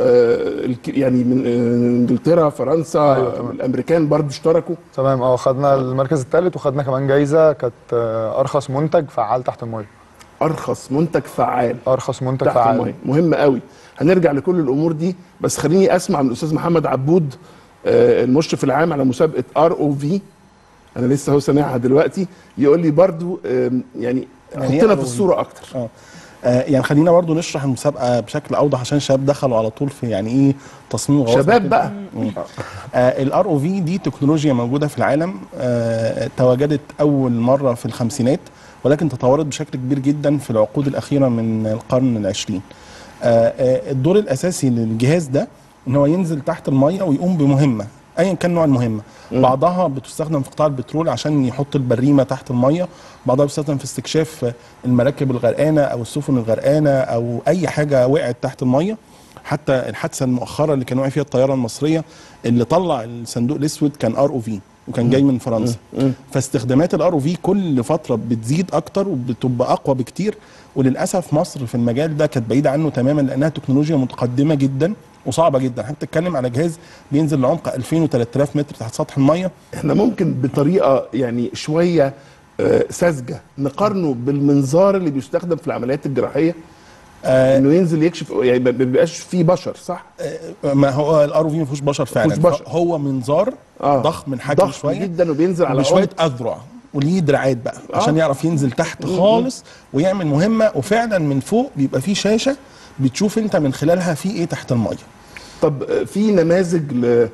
Speaker 1: آه، الك- يعني من آه، انجلترا فرنسا
Speaker 17: أيوة، تمام.
Speaker 1: الامريكان برضه اشتركوا
Speaker 17: تمام اه خدنا المركز الثالث وخدنا كمان جايزه كانت آه، ارخص منتج فعال تحت الميه
Speaker 1: ارخص منتج فعال
Speaker 17: ارخص منتج
Speaker 1: تحت
Speaker 17: فعال
Speaker 1: الميه مهم قوي هنرجع لكل الامور دي بس خليني اسمع من الاستاذ محمد عبود آه، المشرف العام على مسابقه ار او في انا لسه هو سامعها دلوقتي يقول لي برضو آم، يعني
Speaker 18: يعني إيه
Speaker 1: حطنا في
Speaker 18: ROV؟
Speaker 1: الصوره اكتر
Speaker 18: اه آه، يعني خلينا برضو نشرح المسابقه بشكل اوضح عشان الشباب دخلوا على طول في يعني ايه تصميم غواصه
Speaker 1: شباب
Speaker 18: كده.
Speaker 1: بقى.
Speaker 18: مم. الار او في دي تكنولوجيا موجوده في العالم آه، تواجدت اول مره في الخمسينات ولكن تطورت بشكل كبير جدا في العقود الاخيره من القرن العشرين آه، آه، الدور الاساسي للجهاز ده ان هو ينزل تحت الميه ويقوم بمهمه ايا كان نوع المهمه بعضها بتستخدم في قطاع البترول عشان يحط البريمه تحت الميه بعضها بتستخدم في استكشاف المراكب الغرقانه او السفن الغرقانه او اي حاجه وقعت تحت الميه حتى الحادثه المؤخره اللي كان واقع فيها الطياره المصريه اللي طلع الصندوق الاسود كان ار او في وكان جاي من فرنسا فاستخدامات الار او في كل فتره بتزيد اكتر وبتبقى اقوى بكتير وللاسف مصر في المجال ده كانت بعيده عنه تماما لانها تكنولوجيا متقدمه جدا وصعبه جدا حتى تتكلم على جهاز بينزل لعمق 2000 و3000 متر تحت سطح الميه
Speaker 1: احنا ممكن بطريقه يعني شويه آه، ساذجه نقارنه بالمنظار اللي بيستخدم في العمليات الجراحيه
Speaker 18: آه
Speaker 1: انه ينزل يكشف يعني ما بيبقاش فيه بشر صح؟
Speaker 18: ما هو الار او في ما فيهوش بشر فعلا
Speaker 1: مفيهوش بشر.
Speaker 18: هو منظار
Speaker 1: آه.
Speaker 18: ضخم من حجم
Speaker 1: ضخم
Speaker 18: شويه
Speaker 1: جدا وبينزل على
Speaker 18: بشويه
Speaker 1: عمق.
Speaker 18: اذرع وليه دراعات بقى
Speaker 1: آه.
Speaker 18: عشان يعرف ينزل تحت
Speaker 1: م- م.
Speaker 18: خالص ويعمل مهمه وفعلا من فوق بيبقى فيه شاشه بتشوف انت من خلالها في ايه تحت الميه
Speaker 1: طب آه، في نماذج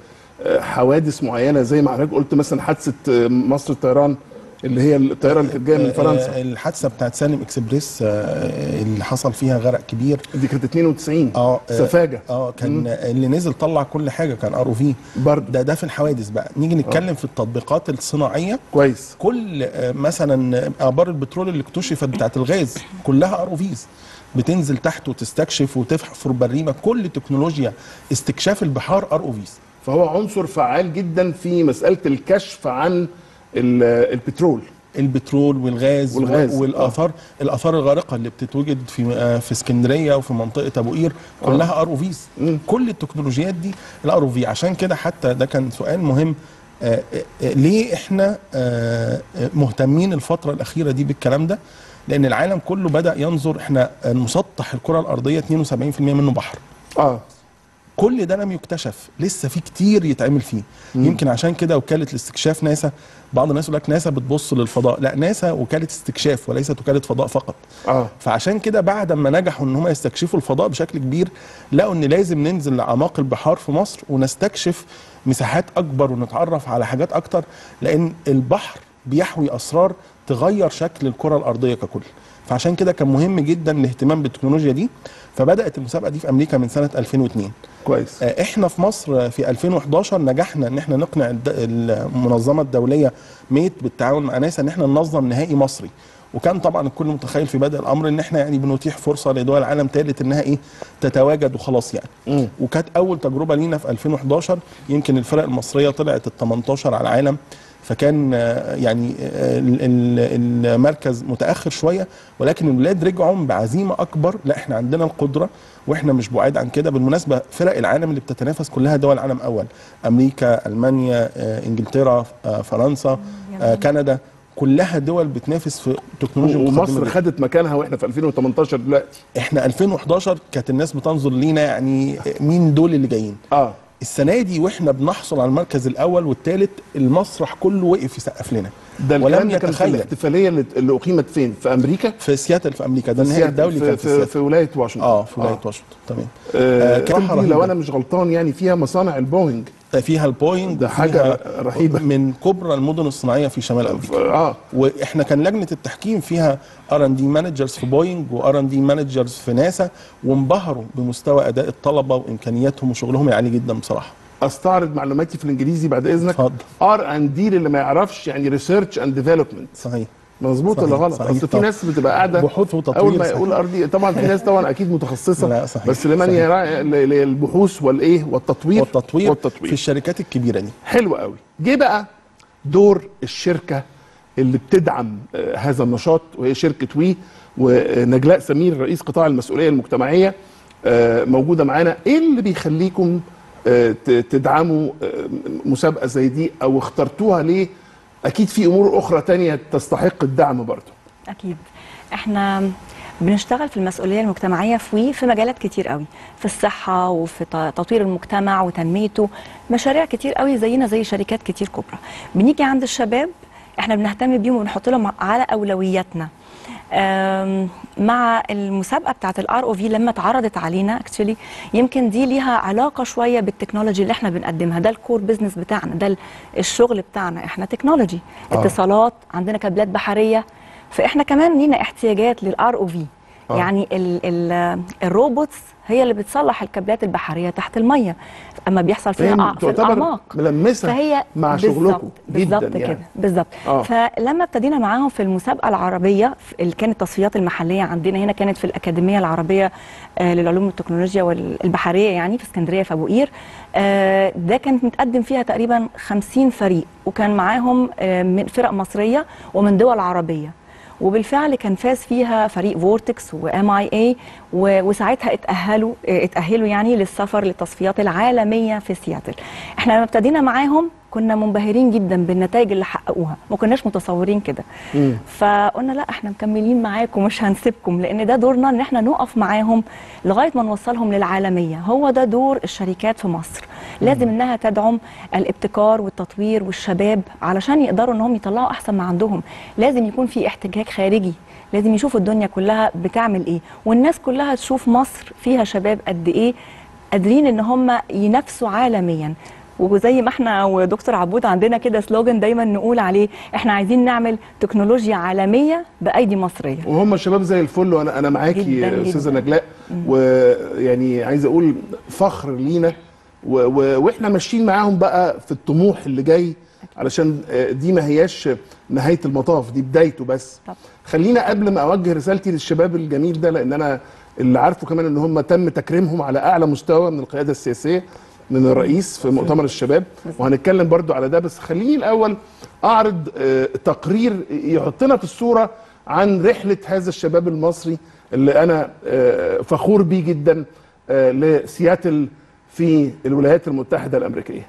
Speaker 1: لحوادث معينه زي ما حضرتك قلت مثلا حادثه آه، مصر الطيران اللي هي الطياره اللي كانت جايه من فرنسا
Speaker 18: آه، الحادثه بتاعت سالم اكسبريس آه، اللي حصل فيها غرق كبير
Speaker 1: دي كانت 92
Speaker 18: اه آه،
Speaker 1: سفاجه
Speaker 18: اه كان
Speaker 1: مم.
Speaker 18: اللي نزل طلع كل حاجه كان ار او في
Speaker 1: برضه
Speaker 18: ده ده في الحوادث بقى نيجي نتكلم في التطبيقات الصناعيه
Speaker 1: كويس
Speaker 18: كل آه، مثلا ابار البترول اللي اكتشفت بتاعت الغاز كلها ار او فيز بتنزل تحت وتستكشف وتحفر بريمه كل تكنولوجيا استكشاف البحار ار او فيز
Speaker 1: فهو عنصر فعال جدا في مساله الكشف عن ال- البترول
Speaker 18: البترول والغاز,
Speaker 1: والغاز.
Speaker 18: والاثار الاثار الغارقه اللي بتتوجد في آه، في اسكندريه وفي منطقه ابو قير كلها ار او فيز كل التكنولوجيات دي الار او في عشان كده حتى ده كان سؤال مهم آه، آه، آه، ليه احنا آه، آه، مهتمين الفتره الاخيره دي بالكلام ده لان العالم كله بدا ينظر احنا آه، مسطح الكره الارضيه 72% منه بحر
Speaker 1: اه
Speaker 18: كل ده لم يكتشف لسه في كتير يتعمل فيه
Speaker 1: مم.
Speaker 18: يمكن عشان كده وكاله الاستكشاف ناسا بعض الناس يقول لك ناسا بتبص للفضاء لا ناسا وكاله استكشاف وليست وكاله فضاء فقط
Speaker 1: اه
Speaker 18: فعشان كده بعد ما نجحوا ان هم يستكشفوا الفضاء بشكل كبير لقوا ان لازم ننزل لاعماق البحار في مصر ونستكشف مساحات اكبر ونتعرف على حاجات اكتر لان البحر بيحوي اسرار تغير شكل الكره الارضيه ككل فعشان كده كان مهم جدا الاهتمام بالتكنولوجيا دي فبدات المسابقه دي في امريكا من سنه 2002
Speaker 1: كويس
Speaker 18: آه، احنا في مصر في 2011 نجحنا ان احنا نقنع الد- المنظمه الدوليه ميت بالتعاون مع ناسا ان احنا ننظم نهائي مصري وكان طبعا الكل متخيل في بدء الامر ان احنا يعني بنتيح فرصه لدول العالم ثالث انها ايه تتواجد وخلاص يعني
Speaker 1: مم.
Speaker 18: وكانت اول تجربه لينا في 2011 يمكن الفرق المصريه طلعت ال 18 على العالم فكان آه، يعني آه، ال- ال- المركز متاخر شويه ولكن الولاد رجعوا بعزيمه اكبر لا احنا عندنا القدره واحنا مش بعاد عن كده بالمناسبه فرق العالم اللي بتتنافس كلها دول عالم اول امريكا المانيا آه، انجلترا آه، فرنسا آه، كندا كلها دول بتنافس في تكنولوجيا متقدمة
Speaker 1: ومصر
Speaker 18: جداً.
Speaker 1: خدت مكانها واحنا في 2018 دلوقتي
Speaker 18: احنا 2011 كانت الناس بتنظر لينا يعني مين دول اللي جايين
Speaker 1: اه
Speaker 18: السنه دي واحنا بنحصل على المركز الاول والثالث المسرح كله وقف يسقف لنا
Speaker 1: ده الكلام
Speaker 18: ولم
Speaker 1: ده كان في
Speaker 18: يتخيل
Speaker 1: الاحتفاليه اللي اللي اقيمت فين؟ في امريكا؟
Speaker 18: في سياتل في امريكا ده
Speaker 1: في
Speaker 18: النهائي
Speaker 1: سياتل،
Speaker 18: الدولي
Speaker 1: في,
Speaker 18: كان في,
Speaker 1: في,
Speaker 18: سياتل.
Speaker 1: في ولايه واشنطن
Speaker 18: اه في ولايه واشنطن تمام
Speaker 1: آه
Speaker 18: كان
Speaker 1: كان
Speaker 18: رهيب
Speaker 1: لو
Speaker 18: ده.
Speaker 1: انا مش غلطان يعني فيها مصانع البوينج
Speaker 18: فيها البوينج
Speaker 1: ده حاجة
Speaker 18: وفيها
Speaker 1: رهيبة.
Speaker 18: من كبرى المدن الصناعيه في شمال امريكا
Speaker 1: اه
Speaker 18: واحنا كان لجنه التحكيم فيها ار ان دي مانجرز في بوينج وار ان دي مانجرز في ناسا وانبهروا بمستوى اداء الطلبه وامكانياتهم وشغلهم العالي جدا بصراحه
Speaker 1: استعرض معلوماتي في الانجليزي بعد اذنك
Speaker 18: اتفضل
Speaker 1: ار ان دي اللي ما يعرفش يعني ريسيرش اند ديفلوبمنت
Speaker 18: صحيح
Speaker 1: مظبوط
Speaker 18: صحيح،
Speaker 1: ولا غلط؟
Speaker 18: صحيح
Speaker 1: اصل في
Speaker 18: طبعا.
Speaker 1: ناس بتبقى قاعده
Speaker 18: بحوث وتطوير
Speaker 1: اول ما
Speaker 18: صحيح.
Speaker 1: يقول ار دي طبعا في ناس طبعا اكيد متخصصه
Speaker 18: لا، صحيح،
Speaker 1: بس لمن
Speaker 18: صحيح.
Speaker 1: يراعي ل- للبحوث والايه والتطوير
Speaker 18: والتطوير,
Speaker 1: والتطوير
Speaker 18: في الشركات الكبيره دي
Speaker 1: حلو قوي جه بقى دور الشركه اللي بتدعم آه، هذا النشاط وهي شركه وي ونجلاء سمير رئيس قطاع المسؤوليه المجتمعيه آه، موجوده معانا ايه اللي بيخليكم آه، ت- تدعموا آه، مسابقه زي دي او اخترتوها ليه اكيد في امور اخرى تانية تستحق الدعم برضه
Speaker 19: اكيد احنا بنشتغل في المسؤوليه المجتمعيه في وي في مجالات كتير قوي في الصحه وفي ت- تطوير المجتمع وتنميته مشاريع كتير قوي زينا زي شركات كتير كبرى بنيجي عند الشباب احنا بنهتم بيهم وبنحط لهم على اولوياتنا أم، مع المسابقه بتاعت الار او في لما اتعرضت علينا اكشلي يمكن دي ليها علاقه شويه بالتكنولوجي اللي احنا بنقدمها ده الكور بزنس بتاعنا ده ال- الشغل بتاعنا احنا تكنولوجي
Speaker 20: آه.
Speaker 19: اتصالات عندنا كابلات بحريه فاحنا كمان لينا احتياجات للار او في
Speaker 20: آه.
Speaker 19: يعني ال ال الروبوتس هي اللي بتصلح الكابلات البحريه تحت الميه اما بيحصل فيها
Speaker 1: فهي
Speaker 19: أع- في
Speaker 1: تعتبر
Speaker 19: الاعماق
Speaker 1: ملمسة
Speaker 19: فهي
Speaker 1: مع
Speaker 19: بالظبط-
Speaker 1: شغلكم جداً
Speaker 19: بالظبط
Speaker 1: يعني.
Speaker 19: كده بالظبط
Speaker 1: آه.
Speaker 19: فلما ابتدينا معاهم في المسابقه العربيه في- اللي كانت التصفيات المحليه عندنا هنا كانت في الاكاديميه العربيه آه، للعلوم والتكنولوجيا والبحريه يعني في اسكندريه في ابو قير آه، ده كانت متقدم فيها تقريبا 50 فريق وكان معاهم آه، من فرق مصريه ومن دول عربيه وبالفعل كان فاز فيها فريق فورتكس وام اي اي وساعتها اتاهلوا اه، اتاهلوا يعني للسفر للتصفيات العالميه في سياتل احنا لما ابتدينا معاهم كنا منبهرين جدا بالنتائج اللي حققوها ما كناش متصورين كده
Speaker 1: مم.
Speaker 19: فقلنا لا احنا مكملين معاكم مش هنسيبكم لان ده دورنا ان احنا نقف معاهم لغايه ما نوصلهم للعالميه هو ده دور الشركات في مصر لازم انها تدعم الابتكار والتطوير والشباب علشان يقدروا انهم يطلعوا احسن ما عندهم لازم يكون في احتكاك خارجي لازم يشوفوا الدنيا كلها بتعمل ايه والناس كلها تشوف مصر فيها شباب قد ايه قادرين ان هم ينافسوا عالميا وزي ما احنا ودكتور عبود عندنا كده سلوجن دايما نقول عليه احنا عايزين نعمل تكنولوجيا عالميه بايدي مصريه
Speaker 1: وهم شباب زي الفل وانا انا معاكي
Speaker 19: جداً
Speaker 1: يا استاذه
Speaker 19: جداً.
Speaker 1: نجلاء ويعني عايز اقول فخر لينا و و واحنا ماشيين معاهم بقى في الطموح اللي جاي علشان آه، دي ما هياش نهايه المطاف دي بدايته بس
Speaker 19: طب.
Speaker 1: خلينا قبل ما اوجه رسالتي للشباب الجميل ده لان انا اللي عارفه كمان ان هم تم تكريمهم على اعلى مستوى من القياده السياسيه من الرئيس في مؤتمر الشباب وهنتكلم برضو على ده بس خليني الاول اعرض آه، تقرير يحطنا في الصوره عن رحله هذا الشباب المصري اللي انا آه، فخور بيه جدا آه، لسياتل في الولايات المتحده الامريكيه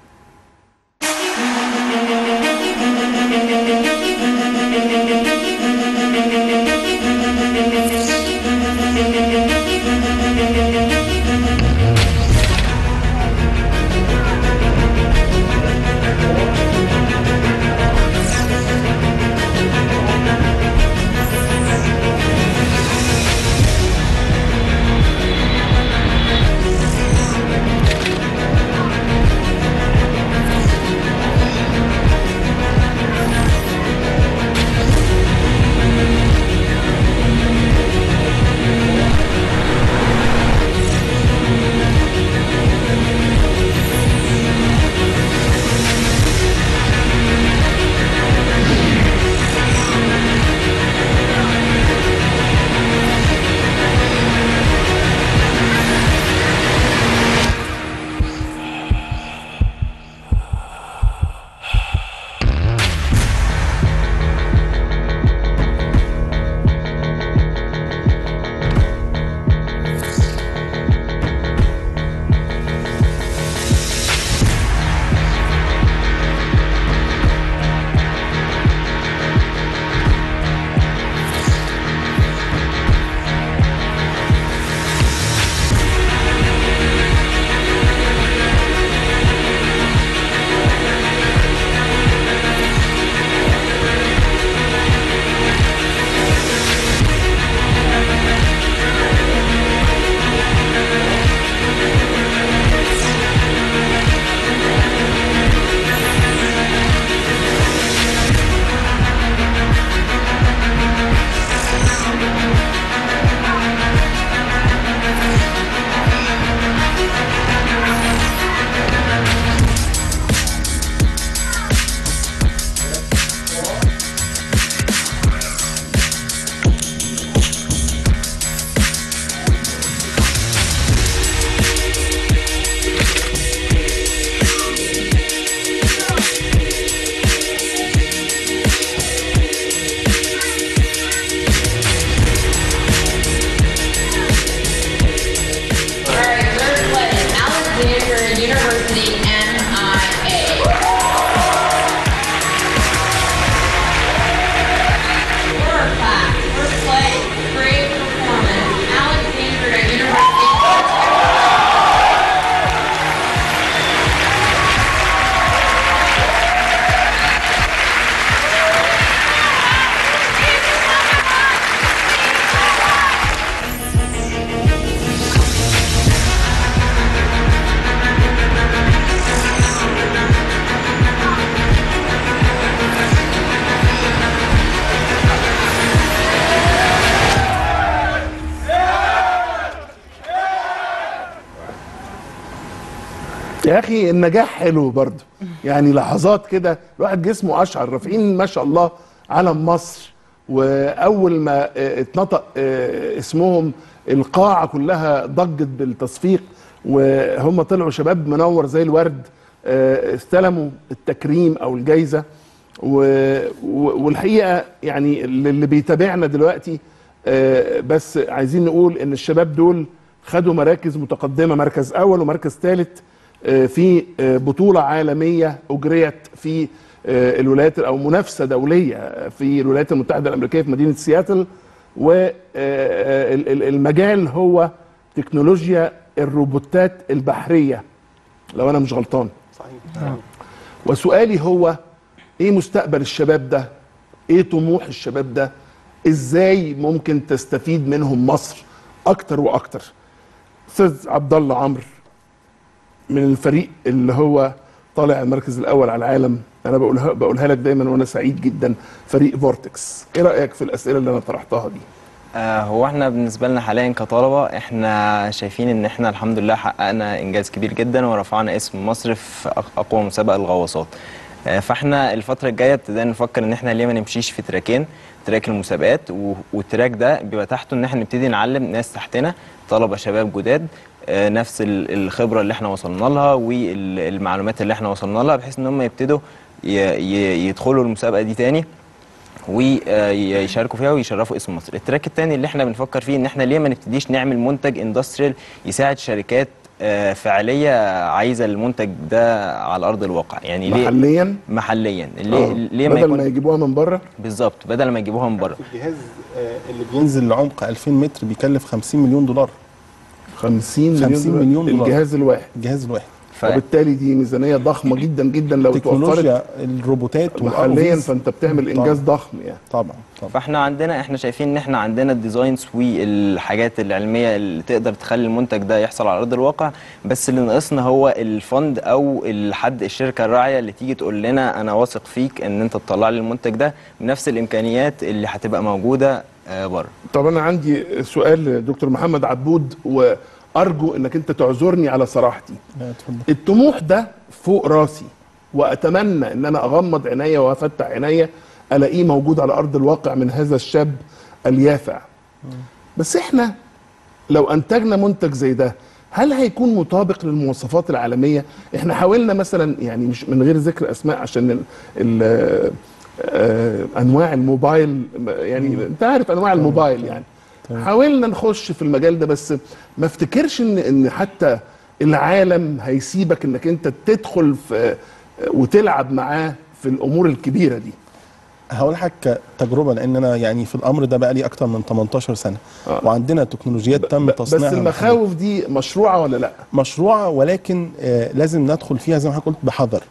Speaker 1: يا اخي النجاح حلو برضه يعني لحظات كده الواحد جسمه اشعر رافعين ما شاء الله علم مصر واول ما آه، اتنطق آه، اسمهم القاعه كلها ضجت بالتصفيق وهم طلعوا شباب منور زي الورد آه، استلموا التكريم او الجايزه و- و- والحقيقه يعني اللي بيتابعنا دلوقتي آه، بس عايزين نقول ان الشباب دول خدوا مراكز متقدمه مركز اول ومركز ثالث آه، في آه، بطوله عالميه اجريت في آه، الولايات او منافسه دوليه في الولايات المتحده الامريكيه في مدينه سياتل والمجال هو تكنولوجيا الروبوتات البحريه لو انا مش غلطان
Speaker 18: صحيح
Speaker 1: وسؤالي هو ايه مستقبل الشباب ده ايه طموح الشباب ده ازاي ممكن تستفيد منهم مصر اكتر واكتر استاذ عبد الله عمرو من الفريق اللي هو طالع المركز الاول على العالم انا بقولها بقولها لك دايما وانا سعيد جدا فريق فورتكس ايه رايك في الاسئله اللي انا طرحتها دي
Speaker 16: آه، هو احنا بالنسبه لنا حاليا كطلبه احنا شايفين ان احنا الحمد لله حققنا انجاز كبير جدا ورفعنا اسم مصر في أق- اقوى مسابقه الغواصات آه، فاحنا الفتره الجايه ابتدينا نفكر ان احنا ليه ما نمشيش في تراكين تراك المسابقات و- والتراك ده بيبقى تحته ان احنا نبتدي نعلم ناس تحتنا طلبه شباب جداد آه، نفس ال- الخبره اللي احنا وصلنا لها والمعلومات اللي احنا وصلنا لها بحيث ان هم يبتدوا ي- ي- يدخلوا المسابقه دي تاني ويشاركوا فيها ويشرفوا اسم مصر التراك الثاني اللي احنا بنفكر فيه ان احنا ليه ما نبتديش نعمل منتج اندستريال يساعد شركات آه، فعليه عايزه المنتج ده على ارض الواقع يعني ليه
Speaker 1: محليا
Speaker 16: محليا ليه
Speaker 1: آه.
Speaker 16: ليه ما
Speaker 1: بدل
Speaker 16: يكون
Speaker 1: ما يجيبوها من بره
Speaker 16: بالظبط بدل ما يجيبوها من بره
Speaker 18: الجهاز آه، اللي بينزل لعمق 2000 متر بيكلف 50 مليون دولار
Speaker 1: 50 مليون
Speaker 18: 50
Speaker 1: دولار.
Speaker 18: مليون دولار
Speaker 1: الجهاز الواحد
Speaker 18: الجهاز الواحد
Speaker 16: ف...
Speaker 1: وبالتالي دي ميزانيه ضخمه جدا جدا لو اتوفرت
Speaker 18: تكنولوجيا الروبوتات
Speaker 1: محليا
Speaker 18: والROVs.
Speaker 1: فانت بتعمل انجاز ضخم يعني
Speaker 18: طبعا طبعا
Speaker 16: فاحنا عندنا احنا شايفين ان احنا عندنا الديزاينز والحاجات العلميه اللي تقدر تخلي المنتج ده يحصل على ارض الواقع بس اللي ناقصنا هو الفند او الحد الشركه الراعيه اللي تيجي تقول لنا انا واثق فيك ان انت تطلع لي المنتج ده بنفس الامكانيات اللي هتبقى موجوده آه، بره
Speaker 1: طب انا عندي سؤال لدكتور محمد عبود وارجو انك انت تعذرني على صراحتي
Speaker 18: لا، اتفضل
Speaker 1: الطموح ده فوق راسي واتمنى ان انا اغمض عينيا وافتح عينيا الاقيه موجود على ارض الواقع من هذا الشاب اليافع بس احنا لو انتجنا منتج زي ده هل هيكون مطابق للمواصفات العالميه احنا حاولنا مثلا يعني مش من غير ذكر اسماء عشان ال ال آه، انواع الموبايل يعني انت عارف انواع الموبايل يعني حاولنا نخش في المجال ده بس ما افتكرش ان ان حتى العالم هيسيبك انك انت تدخل في وتلعب معاه في الامور الكبيره دي
Speaker 18: هقول لك تجربه لان انا يعني في الامر ده بقى لي اكتر من 18 سنه وعندنا تكنولوجيات تم
Speaker 1: بس
Speaker 18: تصنيعها
Speaker 1: المخاوف دي مشروعه ولا لا
Speaker 18: مشروعه ولكن آه، لازم ندخل فيها زي ما حضرتك قلت بحذر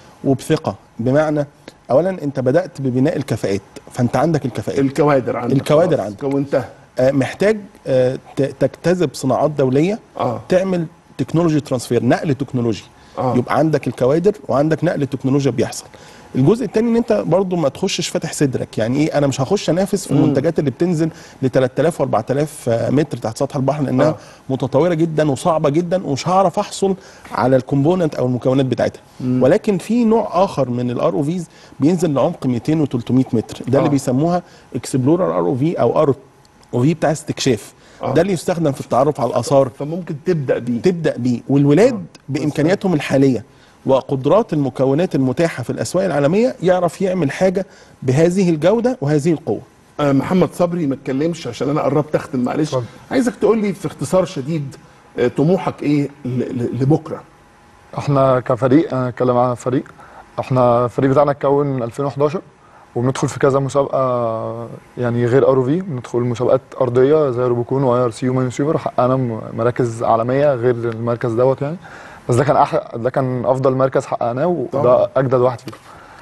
Speaker 18: وبثقه بمعنى اولا انت بدات ببناء الكفاءات فانت عندك الكفاءات
Speaker 1: الكوادر عندك
Speaker 18: الكوادر
Speaker 1: خلاص،
Speaker 18: عندك
Speaker 1: كونتها
Speaker 18: آه، محتاج آه، ت- تجتذب صناعات دوليه
Speaker 1: آه.
Speaker 18: تعمل تكنولوجي ترانسفير نقل تكنولوجي
Speaker 1: آه.
Speaker 18: يبقى عندك الكوادر وعندك نقل التكنولوجيا بيحصل الجزء الثاني ان انت برضو ما تخشش فاتح صدرك يعني ايه انا مش هخش انافس في
Speaker 1: مم.
Speaker 18: المنتجات اللي بتنزل ل 3000 و 4000 متر تحت سطح البحر لانها
Speaker 1: آه.
Speaker 18: آه. متطوره جدا وصعبه جدا ومش هعرف احصل على الكومبوننت او المكونات بتاعتها
Speaker 1: مم.
Speaker 18: ولكن في نوع اخر من الار او فيز بينزل لعمق 200 و 300 متر ده
Speaker 1: آه.
Speaker 18: اللي بيسموها اكسبلورر ار او في او ار او في بتاع استكشاف
Speaker 1: آه.
Speaker 18: ده اللي يستخدم في التعرف على الاثار
Speaker 1: فممكن تبدا بيه
Speaker 18: تبدا بيه والولاد بامكانياتهم الحاليه وقدرات المكونات المتاحه في الاسواق العالميه يعرف يعمل حاجه بهذه الجوده وهذه القوه
Speaker 1: آه، محمد صبري ما اتكلمش عشان انا قربت اختم معلش عايزك تقول لي في اختصار شديد آه، طموحك ايه ل- ل- لبكره
Speaker 17: احنا كفريق انا اتكلم عن فريق احنا الفريق بتاعنا اتكون من 2011 وبندخل في كذا مسابقه يعني غير ار في بندخل مسابقات ارضيه زي روبوكون واي ار سي ومان سوبر حققنا م- مراكز عالميه غير المركز دوت يعني بس ده كان أح... ده كان افضل مركز حققناه
Speaker 1: طبعا.
Speaker 17: وده اجدد واحد فيه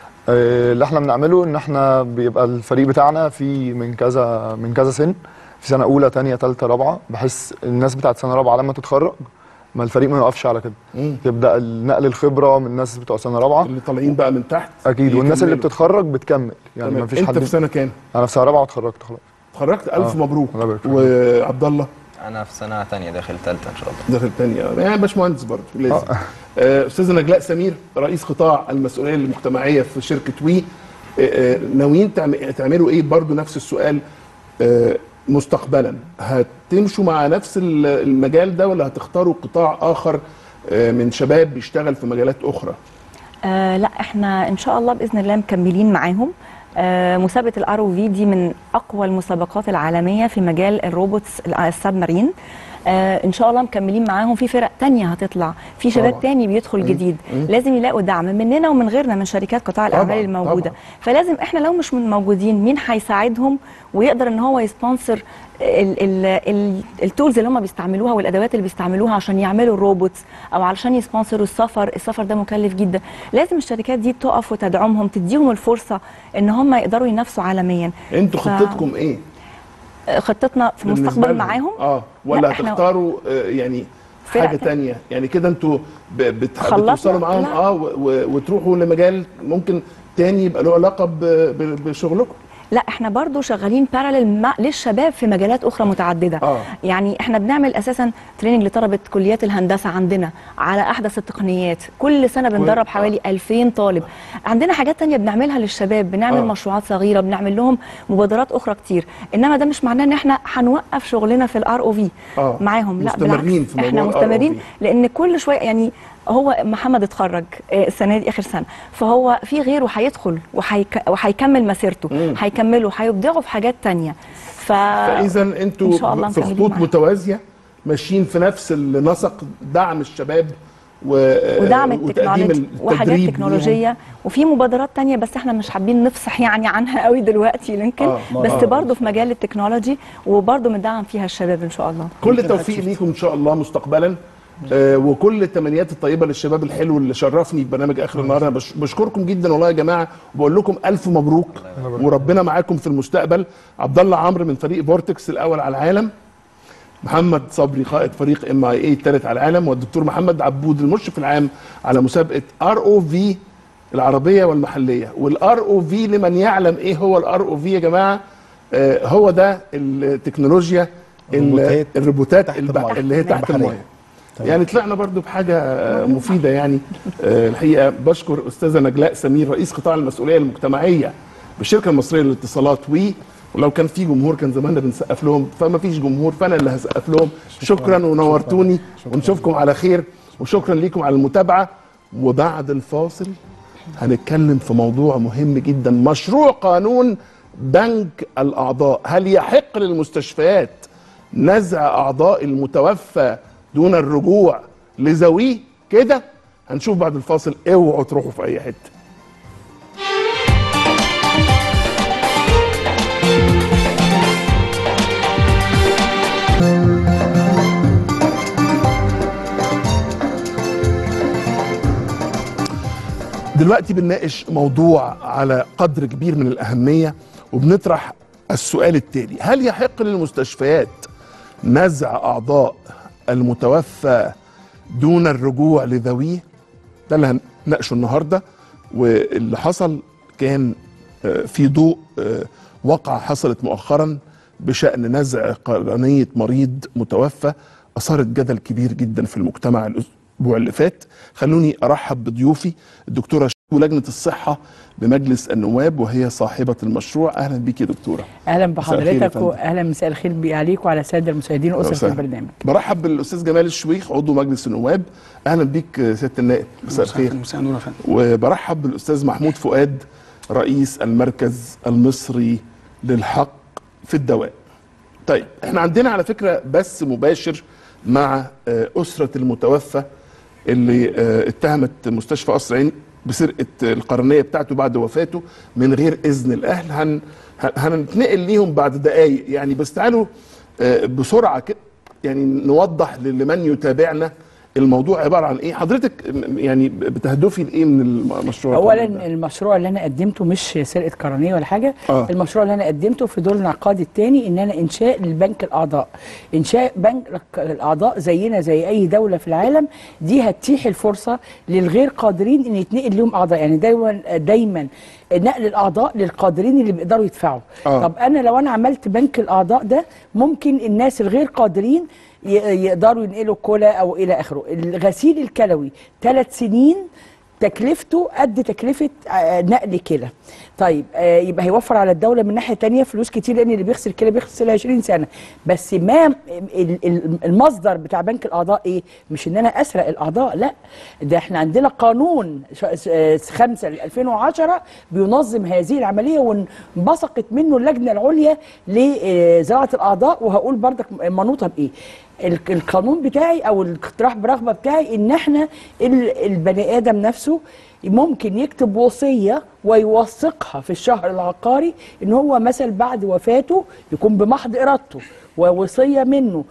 Speaker 17: آه، اللي احنا بنعمله ان احنا بيبقى الفريق بتاعنا في من كذا من كذا سن في سنه اولى تانية تالتة رابعه بحيث الناس بتاعت سنه رابعه لما تتخرج ما الفريق ما يقفش على كده
Speaker 1: مم.
Speaker 17: تبدا نقل الخبره من الناس بتوع سنه رابعه
Speaker 1: اللي طالعين بقى من تحت
Speaker 17: اكيد والناس اللي
Speaker 1: يكملوا.
Speaker 17: بتتخرج بتكمل يعني
Speaker 1: تمام.
Speaker 17: ما فيش
Speaker 1: انت
Speaker 17: حد
Speaker 1: في سنه كام
Speaker 17: انا في سنه رابعه واتخرجت خلاص
Speaker 1: اتخرجت الف
Speaker 17: آه.
Speaker 1: مبروك
Speaker 17: الله يبارك فيك.
Speaker 1: وعبد الله
Speaker 16: انا في سنه تانية داخل ثالثه ان شاء الله
Speaker 1: داخل تانية يعني باشمهندس برضه لازم آه، استاذه نجلاء سمير رئيس قطاع المسؤوليه المجتمعيه في شركه وي آه، آه، ناويين تعم- تعملوا ايه برضه نفس السؤال آه، مستقبلا هتمشوا مع نفس ال- المجال ده ولا هتختاروا قطاع اخر آه، من شباب بيشتغل في مجالات اخرى
Speaker 19: آه لا احنا ان شاء الله باذن الله مكملين معاهم آه مسابقه الار او في دي من اقوى المسابقات العالميه في مجال الروبوتس السب مارين آه ان شاء الله مكملين معاهم في فرق تانية هتطلع في شباب
Speaker 20: طبعا.
Speaker 19: تاني بيدخل
Speaker 20: مم.
Speaker 19: جديد
Speaker 20: مم.
Speaker 19: لازم يلاقوا دعم مننا ومن غيرنا من شركات قطاع
Speaker 20: طبعا،
Speaker 19: الاعمال الموجوده
Speaker 20: طبعا.
Speaker 19: فلازم احنا لو مش من موجودين مين هيساعدهم ويقدر ان هو يسبونسر التولز اللي هم بيستعملوها والادوات اللي بيستعملوها عشان يعملوا الروبوتس او علشان يسبونسروا السفر السفر ده مكلف جدا لازم الشركات دي تقف وتدعمهم تديهم الفرصه ان هم يقدروا ينافسوا عالميا
Speaker 1: انتوا
Speaker 19: ف-
Speaker 1: خطتكم ايه
Speaker 19: خطتنا في
Speaker 1: بالنسبة
Speaker 19: المستقبل
Speaker 1: لهم؟
Speaker 19: معاهم
Speaker 1: اه ولا
Speaker 19: لا، إحنا-
Speaker 1: هتختاروا آه يعني
Speaker 19: فرق
Speaker 1: حاجه
Speaker 19: تانية.
Speaker 1: تانية يعني كده انتوا ب- بت-
Speaker 19: خلصنا؟
Speaker 1: بتوصلوا معاهم
Speaker 19: لا.
Speaker 1: اه و- و- وتروحوا لمجال ممكن تاني يبقى له علاقه ب- ب- بشغلكم
Speaker 19: لا احنا برضو شغالين بارالل مع للشباب في مجالات اخرى متعدده
Speaker 1: آه.
Speaker 19: يعني احنا بنعمل اساسا تريننج لطلبه كليات الهندسه عندنا على احدث التقنيات كل سنه بندرب حوالي 2000 طالب عندنا حاجات تانية بنعملها للشباب بنعمل
Speaker 1: آه.
Speaker 19: مشروعات صغيره بنعمل لهم مبادرات اخرى كتير انما ده مش معناه ان احنا هنوقف شغلنا في الار او في
Speaker 1: آه.
Speaker 19: معاهم لا
Speaker 1: مستمرين
Speaker 19: بالعكس
Speaker 1: في موضوع
Speaker 19: احنا
Speaker 1: ال
Speaker 19: مستمرين
Speaker 1: ROV.
Speaker 19: لان كل شويه يعني هو محمد اتخرج آه، السنه دي اخر سنه فهو في غيره هيدخل وهيك- وهيكمل مسيرته هيكملوا هيبدعوا في حاجات تانية ف...
Speaker 1: فاذا
Speaker 19: إن شاء الله
Speaker 1: انتوا في
Speaker 19: مكملين
Speaker 1: خطوط
Speaker 19: معاهم.
Speaker 1: متوازيه ماشيين في نفس النسق دعم الشباب و...
Speaker 19: ودعم
Speaker 1: وتقديم
Speaker 19: التكنولوجي وحاجات
Speaker 1: التدريب
Speaker 19: تكنولوجيه وفي مبادرات تانية بس احنا مش حابين نفصح يعني عنها قوي دلوقتي يمكن
Speaker 1: آه،
Speaker 19: بس
Speaker 1: آه.
Speaker 19: برضه في مجال التكنولوجي وبرضه بندعم فيها الشباب ان شاء الله
Speaker 1: كل التوفيق ليكم ان شاء الله مستقبلا آه وكل التمنيات الطيبه للشباب الحلو اللي شرفني في برنامج اخر النهار انا بش- بشكركم جدا والله يا جماعه وبقول لكم الف مبروك وربنا معاكم في المستقبل عبد الله عمرو من فريق فورتكس الاول على العالم محمد صبري قائد فريق ام اي اي الثالث على العالم والدكتور محمد عبود المشرف العام على مسابقه ار او في العربيه والمحليه والار او في لمن يعلم ايه هو الار او في يا جماعه آه هو ده التكنولوجيا ال-
Speaker 18: الروبوتات
Speaker 1: الروبوتات
Speaker 18: تحت
Speaker 1: الب-
Speaker 18: المية.
Speaker 1: اللي هي تحت
Speaker 18: البحرية.
Speaker 1: الميه يعني طلعنا برضو بحاجه آه، مفيده يعني آه، الحقيقه بشكر استاذه نجلاء سمير رئيس قطاع المسؤوليه المجتمعيه بالشركه المصريه للاتصالات وي ولو كان في جمهور كان زماننا بنسقف لهم فما فيش جمهور فانا اللي هسقف لهم شكرا ونورتوني ونشوفكم على خير وشكرا ليكم على المتابعه وبعد الفاصل هنتكلم في موضوع مهم جدا مشروع قانون بنك الاعضاء هل يحق للمستشفيات نزع اعضاء المتوفى دون الرجوع لذويه كده هنشوف بعد الفاصل اوعوا تروحوا في اي حته دلوقتي بنناقش موضوع على قدر كبير من الأهمية وبنطرح السؤال التالي هل يحق للمستشفيات نزع أعضاء المتوفى دون الرجوع لذويه ده اللي هنناقشه النهارده واللي حصل كان آه، في ضوء آه، وقعة حصلت مؤخرا بشأن نزع قرنية مريض متوفى أثارت جدل كبير جدا في المجتمع الأسبوع اللي فات خلوني أرحب بضيوفي الدكتورة شو لجنة الصحة بمجلس النواب وهي صاحبة المشروع أهلا بيك يا دكتورة
Speaker 20: اهلا
Speaker 1: مساء الخير يا
Speaker 20: بحضرتك
Speaker 1: فندم.
Speaker 20: واهلا مساء الخير بي- عليك وعلى الساده المشاهدين واسره
Speaker 1: وسهلا.
Speaker 20: البرنامج
Speaker 1: برحب بالاستاذ جمال الشويخ عضو مجلس النواب اهلا بيك آه، سياده النائب مساء الخير
Speaker 21: مساء النور يا فندم
Speaker 1: وبرحب بالاستاذ محمود فؤاد رئيس المركز المصري للحق في الدواء طيب احنا عندنا على فكره بث مباشر مع آه، اسره المتوفى اللي آه، اتهمت مستشفى قصر عين بسرقه القرنيه بتاعته بعد وفاته من غير اذن الاهل هن هن- هنتنقل ليهم بعد دقائق يعني بس تعالوا آه، بسرعه كده يعني نوضح لمن يتابعنا الموضوع عباره عن ايه حضرتك م- يعني بتهدفي لايه من المشروع
Speaker 20: اولا
Speaker 1: ده؟
Speaker 20: المشروع اللي انا قدمته مش سرقه قرنيه ولا حاجه
Speaker 1: آه.
Speaker 20: المشروع اللي انا قدمته في دور الانعقاد الثاني ان انا انشاء للبنك الاعضاء انشاء بنك الاعضاء زينا زي اي دوله في العالم دي هتتيح الفرصه للغير قادرين ان يتنقل لهم اعضاء يعني دايما دايما نقل الاعضاء للقادرين اللي بيقدروا يدفعوا
Speaker 1: آه.
Speaker 20: طب انا لو انا عملت بنك الاعضاء ده ممكن الناس الغير قادرين ي- يقدروا ينقلوا كولا او الى اخره الغسيل الكلوي ثلاث سنين تكلفته قد تكلفه آه، نقل كلى طيب آه، يبقى هيوفر على الدوله من ناحيه تانية فلوس كتير لان اللي بيغسل كلى بيغسل 20 سنه بس ما ال- ال- المصدر بتاع بنك الاعضاء ايه مش ان انا اسرق الاعضاء لا ده احنا عندنا قانون 5 2010 بينظم هذه العمليه وانبثقت منه اللجنه العليا لزراعه الاعضاء وهقول برضك منوطه بايه ال- القانون بتاعي او الاقتراح برغبه بتاعي ان احنا ال- البني ادم نفسه ممكن يكتب وصيه ويوثقها في الشهر العقاري ان هو مثل بعد وفاته يكون بمحض ارادته ووصيه منه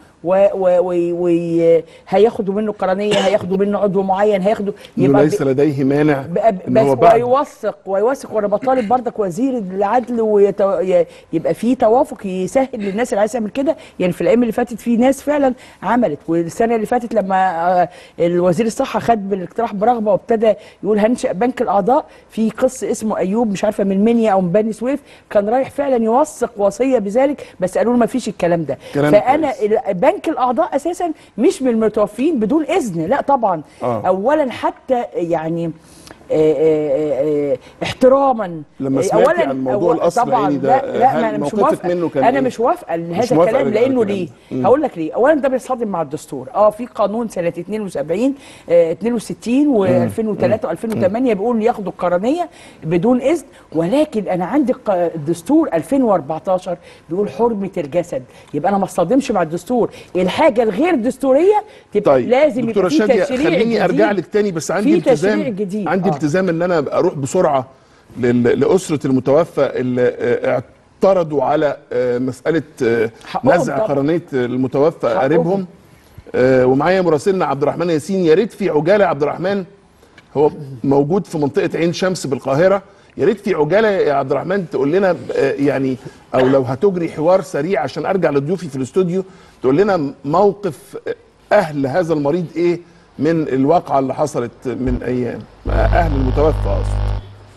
Speaker 20: وهياخدوا منه قرنيه هياخدوا منه عضو معين هياخدوا
Speaker 1: انه
Speaker 20: ب-
Speaker 1: ليس لديه مانع
Speaker 20: بقى-
Speaker 1: ان هو
Speaker 20: بس
Speaker 1: بعد
Speaker 20: ويوثق ويوثق وانا بطالب بردك وزير العدل ويبقى في توافق يسهل للناس اللي عايزه تعمل كده يعني في الايام اللي فاتت في ناس فعلا عملت والسنه اللي فاتت لما آه، الوزير الصحه خد بالاقتراح برغبه وابتدى يقول هنشئ بنك الاعضاء في قس اسمه ايوب مش عارفه من منيا او من بني سويف كان رايح فعلا يوثق وصيه بذلك بس قالوا له ما فيش الكلام ده
Speaker 1: كلام
Speaker 20: فانا ال- بنك الاعضاء اساسا مش من المتوفين بدون اذن لا طبعا
Speaker 1: آه.
Speaker 20: اولا حتى يعني آه، آه، آه، احتراما
Speaker 1: لما
Speaker 20: آه،
Speaker 1: سمعتي عن موضوع
Speaker 20: أول-
Speaker 1: القصر
Speaker 20: طبعا
Speaker 1: العيني ده،
Speaker 20: لا, لا
Speaker 1: هل
Speaker 20: ما انا مش
Speaker 1: موقفك
Speaker 20: موافقه
Speaker 1: منه كان
Speaker 20: انا
Speaker 1: إيه؟
Speaker 20: مش موافقه
Speaker 1: مش
Speaker 20: لهذا
Speaker 1: موافقة
Speaker 20: الكلام
Speaker 1: على
Speaker 20: لانه
Speaker 1: الكلام.
Speaker 20: ليه
Speaker 1: مم.
Speaker 20: هقول لك ليه اولا ده بيصطدم مع الدستور اه في قانون سنه 72 آه 62 و2003 و2008 بيقول ياخدوا القرنيه بدون اذن ولكن انا عندي الق- الدستور 2014 بيقول حرمه الجسد يبقى انا ما اصطدمش مع الدستور الحاجه الغير دستوريه تبقى
Speaker 1: طيب
Speaker 20: لازم
Speaker 1: دكتوره
Speaker 20: يبقى في
Speaker 1: شاديه
Speaker 20: تشريع
Speaker 1: خليني
Speaker 20: جديد.
Speaker 1: ارجع لك تاني بس عندي
Speaker 20: في
Speaker 1: التزام
Speaker 20: تشريع جديد
Speaker 1: عندي
Speaker 20: آه.
Speaker 1: التزام ان انا اروح بسرعه لل- لاسره المتوفى اللي آه، اعترضوا على آه، مساله آه،
Speaker 20: حقهم
Speaker 1: نزع
Speaker 20: طبعا.
Speaker 1: قرنيه المتوفى
Speaker 20: حقهم.
Speaker 1: قريبهم آه، ومعايا مراسلنا عبد الرحمن ياسين يا ريت في عجاله يا عبد الرحمن هو موجود في منطقه عين شمس بالقاهره يا ريت في عجاله يا عبد الرحمن تقول لنا آه، يعني او لو هتجري حوار سريع عشان ارجع لضيوفي في الاستوديو تقول لنا موقف اهل هذا المريض ايه من الواقعه اللي حصلت من ايام اهل المتوفى اقصد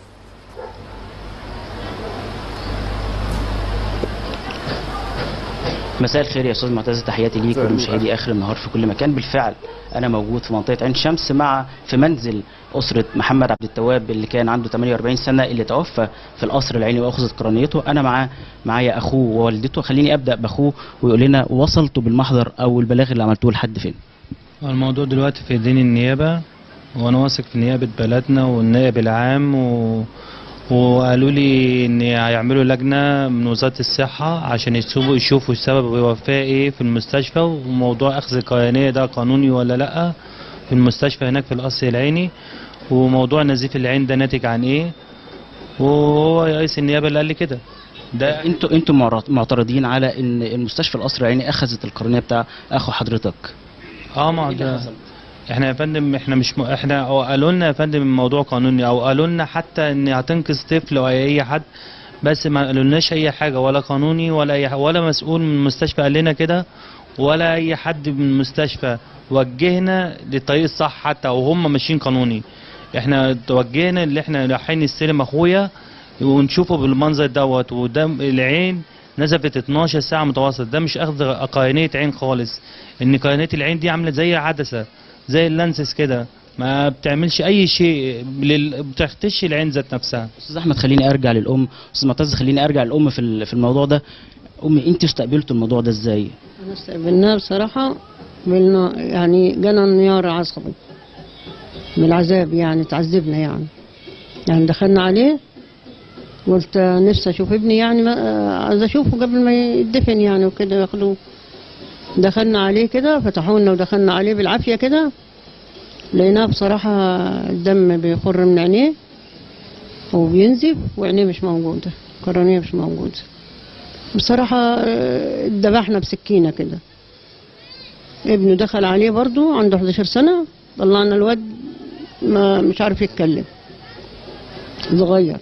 Speaker 21: مساء الخير يا استاذ معتز تحياتي ليك
Speaker 1: مساء
Speaker 21: ولمشاهدي اخر النهار في كل مكان بالفعل انا موجود في منطقه عين شمس مع في منزل اسره محمد عبد التواب اللي كان عنده 48 سنه اللي توفى في القصر العيني واخذت قرنيته انا معاه معايا اخوه ووالدته خليني ابدا باخوه ويقول لنا وصلتوا بالمحضر او البلاغ اللي عملتوه لحد فين
Speaker 22: الموضوع دلوقتي في ايدين النيابة وانا واثق في نيابة بلدنا والنائب العام و... وقالوا لي ان هيعملوا لجنة من وزارة الصحة عشان يشوفوا يشوفوا سبب الوفاة ايه في المستشفى وموضوع اخذ القرنية ده قانوني ولا لا في المستشفى هناك في القصر العيني وموضوع نزيف العين ده ناتج عن ايه وهو رئيس النيابة اللي قال لي كده
Speaker 21: ده انتوا انتوا معرض- معترضين على ان المستشفى القصر العيني اخذت القرنيه بتاع اخو حضرتك
Speaker 22: اه ما ده احنا يا فندم احنا مش م... احنا أو قالوا لنا يا فندم الموضوع قانوني او قالوا لنا حتى ان هتنقذ طفل او اي حد بس ما قالولناش اي حاجه ولا قانوني ولا اي حاجة ولا مسؤول من المستشفى قال لنا كده ولا اي حد من المستشفى وجهنا للطريق الصح حتى وهم ماشيين قانوني احنا توجهنا اللي احنا رايحين نستلم اخويا ونشوفه بالمنظر دوت وده العين نزفت 12 ساعة متواصل ده مش اخذ قرنية عين خالص ان قرنية العين دي عاملة زي العدسة زي اللانسس كده ما بتعملش اي شيء لل... بتختش العين ذات نفسها
Speaker 21: استاذ احمد خليني ارجع للام استاذ معتز خليني ارجع للام في ال- في الموضوع ده امي انت استقبلتوا الموضوع ده ازاي
Speaker 23: احنا استقبلناه بصراحة بالنا يعني جانا انهيار عصبي من العذاب يعني تعذبنا يعني يعني دخلنا عليه قلت نفسي اشوف ابني يعني ما- عايز اشوفه قبل ما يدفن يعني وكده ياخدوه دخلنا عليه كده فتحوا لنا ودخلنا عليه بالعافية كده لقيناه بصراحة الدم بيخر من عينيه وبينزف وعينيه مش موجودة قرنية مش موجودة بصراحة آه، ذبحنا بسكينة كده ابنه دخل عليه برضو عنده 11 سنة طلعنا الواد ما مش عارف يتكلم صغير